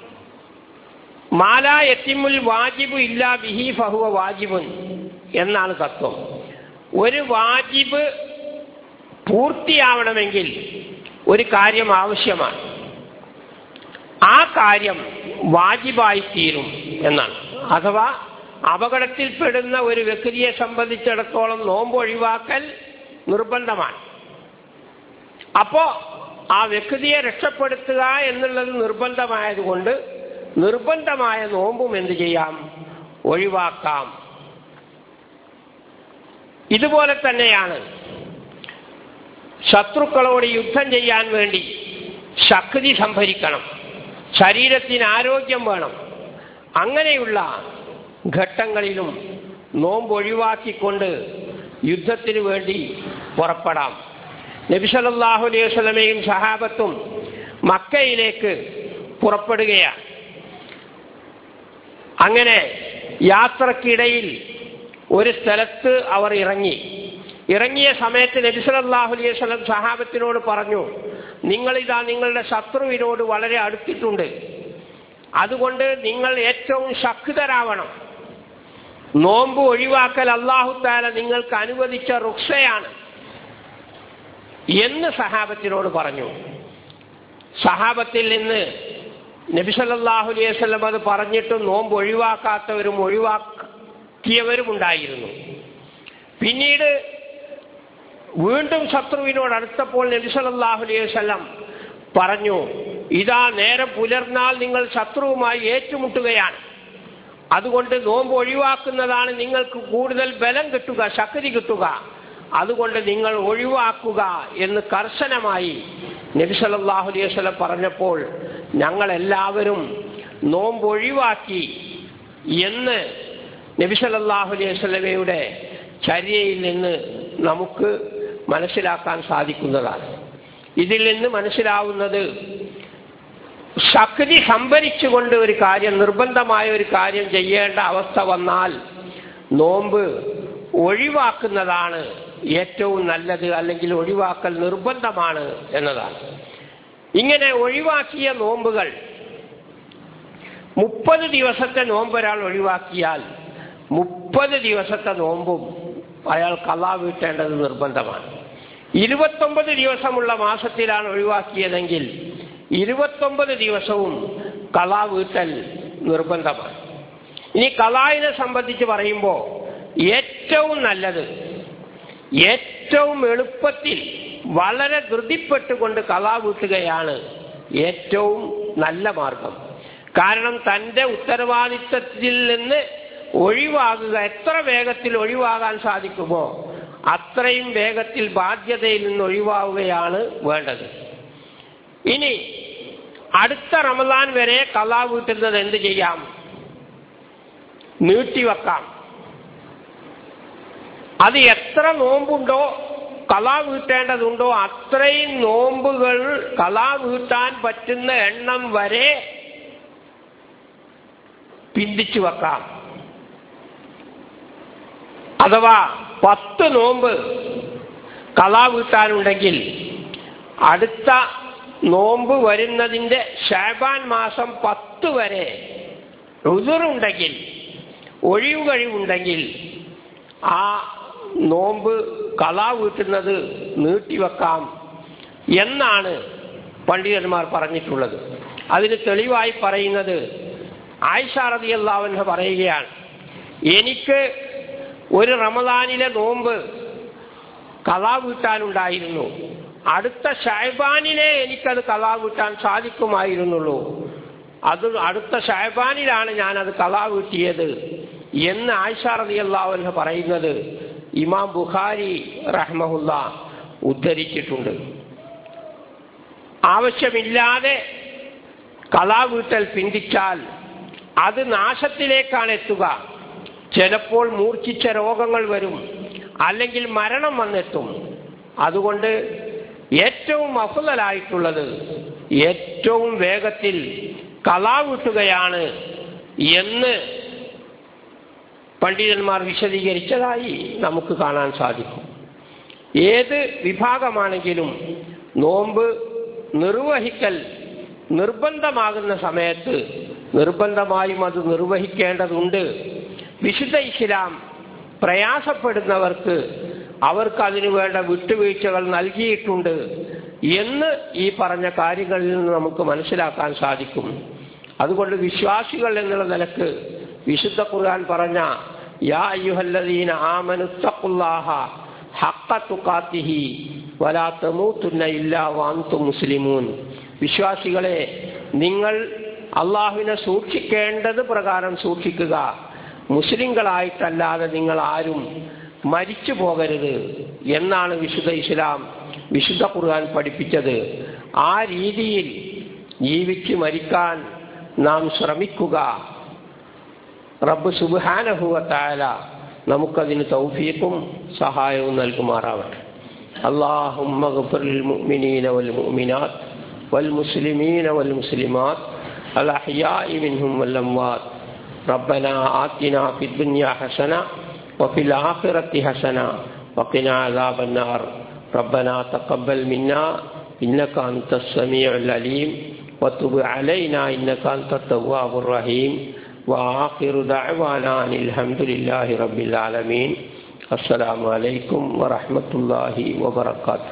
മാലാ എത്തിമുൽ വാജിബ് ഇല്ലാ ബിഹി ഫഹുവ വാജിബുൻ എന്നാണ് തത്വം ഒരു വാജിബ് പൂർത്തിയാവണമെങ്കിൽ ഒരു കാര്യം ആവശ്യമാണ് ആ കാര്യം വാജിബായി തീരും എന്നാണ് അഥവാ അപകടത്തിൽപ്പെടുന്ന ഒരു വ്യക്തിയെ സംബന്ധിച്ചിടത്തോളം നോമ്പ് ഒഴിവാക്കൽ നിർബന്ധമാണ് അപ്പോ ആ വ്യക്തിയെ രക്ഷപ്പെടുത്തുക എന്നുള്ളത് നിർബന്ധമായതുകൊണ്ട് നിർബന്ധമായ നോമ്പും എന്ത് ചെയ്യാം ഒഴിവാക്കാം ഇതുപോലെ തന്നെയാണ് ശത്രുക്കളോട് യുദ്ധം ചെയ്യാൻ വേണ്ടി ശക്തി സംഭരിക്കണം ശരീരത്തിന് ആരോഗ്യം വേണം അങ്ങനെയുള്ള ഘട്ടങ്ങളിലും നോമ്പ് ഒഴിവാക്കിക്കൊണ്ട് യുദ്ധത്തിന് വേണ്ടി പുറപ്പെടാം നബിസലല്ലാഹു അലൈഹി വസല്ലമയും സഹാബത്തും മക്കയിലേക്ക് പുറപ്പെടുകയാണ് അങ്ങനെ യാത്രക്കിടയിൽ ഒരു സ്ഥലത്ത് അവർ ഇറങ്ങി ഇറങ്ങിയ സമയത്ത് നബിസലല്ലാഹു അലൈഹി വസല്ലം സഹാബത്തിനോട് പറഞ്ഞു നിങ്ങളിതാ നിങ്ങളുടെ ശത്രുവിനോട് വളരെ അടുത്തിട്ടുണ്ട് അതുകൊണ്ട് നിങ്ങൾ ഏറ്റവും ശക്തരാവണം നോമ്പ് ഒഴിവാക്കൽ അള്ളാഹുത്താല നിങ്ങൾക്ക് അനുവദിച്ച റുക്സയാണ് എന്ന് സഹാബത്തിനോട് പറഞ്ഞു സഹാബത്തിൽ നിന്ന് നബിസല്ലാഹു അലൈഹി വസല്ലം അത് പറഞ്ഞിട്ടും നോമ്പ് ഒഴിവാക്കാത്തവരും ഒഴിവാക്കിയവരും ഉണ്ടായിരുന്നു പിന്നീട് വീണ്ടും ശത്രുവിനോട് അടുത്തപ്പോൾ നബിസല്ലാഹു അലൈഹി വസല്ലം പറഞ്ഞു ഇതാ നേരം പുലർന്നാൽ നിങ്ങൾ ശത്രുവുമായി ഏറ്റുമുട്ടുകയാണ് അതുകൊണ്ട് നോമ്പ് ഒഴിവാക്കുന്നതാണ് നിങ്ങൾക്ക് കൂടുതൽ ബലം കിട്ടുക ശക്തി കിട്ടുക അതുകൊണ്ട് നിങ്ങൾ ഒഴിവാക്കുക എന്ന് കർശനമായി നബി സല്ലല്ലാഹു അലൈഹി വസല്ലം പറഞ്ഞപ്പോൾ ഞങ്ങൾ എല്ലാവരും നോമ്പ് ഒഴിവാക്കി എന്ന് നബി സല്ലല്ലാഹു അലൈഹി വസല്ലമയുടെ ചര്യയിൽ നിന്ന് നമുക്ക് മനസ്സിലാക്കാൻ സാധിക്കുന്നതാണ് ഇതിൽ നിന്ന് മനസ്സിലാവുന്നത് ശക്തി സംഭരിച്ചുകൊണ്ട് ഒരു കാര്യം നിർബന്ധമായ ഒരു കാര്യം ചെയ്യേണ്ട അവസ്ഥ വന്നാൽ നോമ്പ് ഒഴിവാക്കുന്നതാണ് ഏറ്റവും നല്ലത് അല്ലെങ്കിൽ ഒഴിവാക്കൽ നിർബന്ധമാണ് എന്നതാണ് ഇങ്ങനെ ഒഴിവാക്കിയ നോമ്പുകൾ മുപ്പത് ദിവസത്തെ നോമ്പ് ഒരാൾ ഒഴിവാക്കിയാൽ മുപ്പത് ദിവസത്തെ നോമ്പും അയാൾ കലാ വീട്ടേണ്ടത് നിർബന്ധമാണ് ഇരുപത്തൊമ്പത് ദിവസമുള്ള മാസത്തിലാണ് ഒഴിവാക്കിയതെങ്കിൽ ഇരുപത്തൊമ്പത് ദിവസവും കലാ വീട്ടൽ നിർബന്ധമാണ് ഇനി കലായിനെ സംബന്ധിച്ച് പറയുമ്പോൾ ഏറ്റവും നല്ലത് ഏറ്റവും എളുപ്പത്തിൽ വളരെ ധൃതിപ്പെട്ടുകൊണ്ട് കലാ വീട്ടുകയാണ് ഏറ്റവും നല്ല മാർഗം കാരണം തൻ്റെ ഉത്തരവാദിത്തത്തിൽ നിന്ന് ഒഴിവാകുക എത്ര വേഗത്തിൽ ഒഴിവാകാൻ സാധിക്കുമോ അത്രയും വേഗത്തിൽ ബാധ്യതയിൽ നിന്ന് ഒഴിവാവുകയാണ് വേണ്ടത് ഇനി അടുത്ത റമദാൻ വരെ കലാ വീട്ടുന്നത് എന്ത് ചെയ്യാം നീട്ടിവെക്കാം അത് എത്ര നോമ്പുണ്ടോ കലാ വീട്ടേണ്ടതുണ്ടോ അത്രയും നോമ്പുകൾ കലാ വീട്ടാൻ പറ്റുന്ന എണ്ണം വരെ പിന്തിച്ചു വെക്കാം അഥവാ പത്ത് നോമ്പ് കലാ വീട്ടാനുണ്ടെങ്കിൽ അടുത്ത നോമ്പ് വരുന്നതിന്റെ ഷാബാൻ മാസം പത്ത് വരെ റുതുറുണ്ടെങ്കിൽ ഒഴിവ് കഴിവുണ്ടെങ്കിൽ ആ നോമ്പ് കലാ വീട്ടുന്നത് നീട്ടിവെക്കാം എന്നാണ് പണ്ഡിതന്മാർ പറഞ്ഞിട്ടുള്ളത് അതിന് തെളിവായി പറയുന്നത് ആയിഷ റളിയല്ലാഹു പറയുകയാണ് എനിക്ക് ഒരു റമദാനിലെ നോമ്പ് കലാ വീട്ടാനുണ്ടായിരുന്നു അടുത്ത ഷായ്ബാനിലെ എനിക്കത് കലാ വീട്ടാൻ സാധിക്കുമായിരുന്നുള്ളൂ അത് അടുത്ത ഷായ്ബാനിലാണ് ഞാനത് കലാ വീട്ടിയത് എന്ന് ആയിഷ റളിയല്ലാഹു പറയുന്നത് ഇമാം ബുഖാരി റഹ്മഹുല്ല ഉദ്ധരിച്ചിട്ടുണ്ട് ആവശ്യമില്ലാതെ കലാ വീട്ടൽ പിന്തിച്ചാൽ അത് നാശത്തിലേക്കാണ് എത്തുക ചിലപ്പോൾ മൂർച്ഛിച്ച രോഗങ്ങൾ വരും അല്ലെങ്കിൽ മരണം വന്നെത്തും അതുകൊണ്ട് ഏറ്റവും അഫുതലായിട്ടുള്ളത് ഏറ്റവും വേഗത്തിൽ കലാ വീട്ടുകയാണ് എന്ന് പണ്ഡിതന്മാർ വിശദീകരിച്ചതായി നമുക്ക് കാണാൻ സാധിക്കും ഏത് വിഭാഗമാണെങ്കിലും നോമ്പ് നിർവഹിക്കൽ നിർബന്ധമാകുന്ന സമയത്ത് നിർബന്ധമായും അത് നിർവഹിക്കേണ്ടതുണ്ട് വിശുദ്ധ ഇസ്ലാം പ്രയാസപ്പെടുന്നവർക്ക് അവർക്ക് അതിനു വേണ്ട വിട്ടുവീഴ്ചകൾ നൽകിയിട്ടുണ്ട് എന്ന് ഈ പറഞ്ഞ കാര്യങ്ങളിൽ നിന്ന് നമുക്ക് മനസ്സിലാക്കാൻ സാധിക്കും അതുകൊണ്ട് വിശ്വാസികൾ എന്നുള്ള നിലക്ക് വിശുദ്ധ ഖുർആൻ പറഞ്ഞ യാ അയ്യുഹല്ലദീന ആമനുത്തഖുല്ലാഹ ഹഖ തുഖാത്തിഹി വലാ തമൂതുന്ന ഇല്ലാ വഅൻതും മുസ്ലിമൂൻ വിശ്വാസികളെ നിങ്ങൾ അള്ളാഹുവിനെ സൂക്ഷിക്കേണ്ടത് പ്രകാരം സൂക്ഷിക്കുക മുസ്ലിങ്ങളായിട്ടല്ലാതെ നിങ്ങൾ ആരും മരിച്ചു പോകരുത് എന്നാണ് വിശുദ്ധ ഇസ്ലാം വിശുദ്ധ ഖുർആൻ പഠിപ്പിച്ചത് ആ രീതിയിൽ ജീവിച്ച് മരിക്കാൻ നാം ശ്രമിക്കുക റബ്ബ് സുബാനഹുവത്തായ നമുക്കതിന് തൗഫീഖും സഹായവും നൽകുമാറാവട്ടെ اللهم اغفر للمؤمنين والمؤمنات والمسلمين والمسلمات الأحياء منهم والأموات ربنا آتنا في الدنيا حسنة وفي الآخرة حسنة وقنا عذاب النار ربنا تقبل منا إنك أنت السميع العليم وتب علينا إنك أنت التواب الرحيم وآخر دعوانا أن الحمد لله رب العالمين السلام عليكم ورحمة الله وبركاته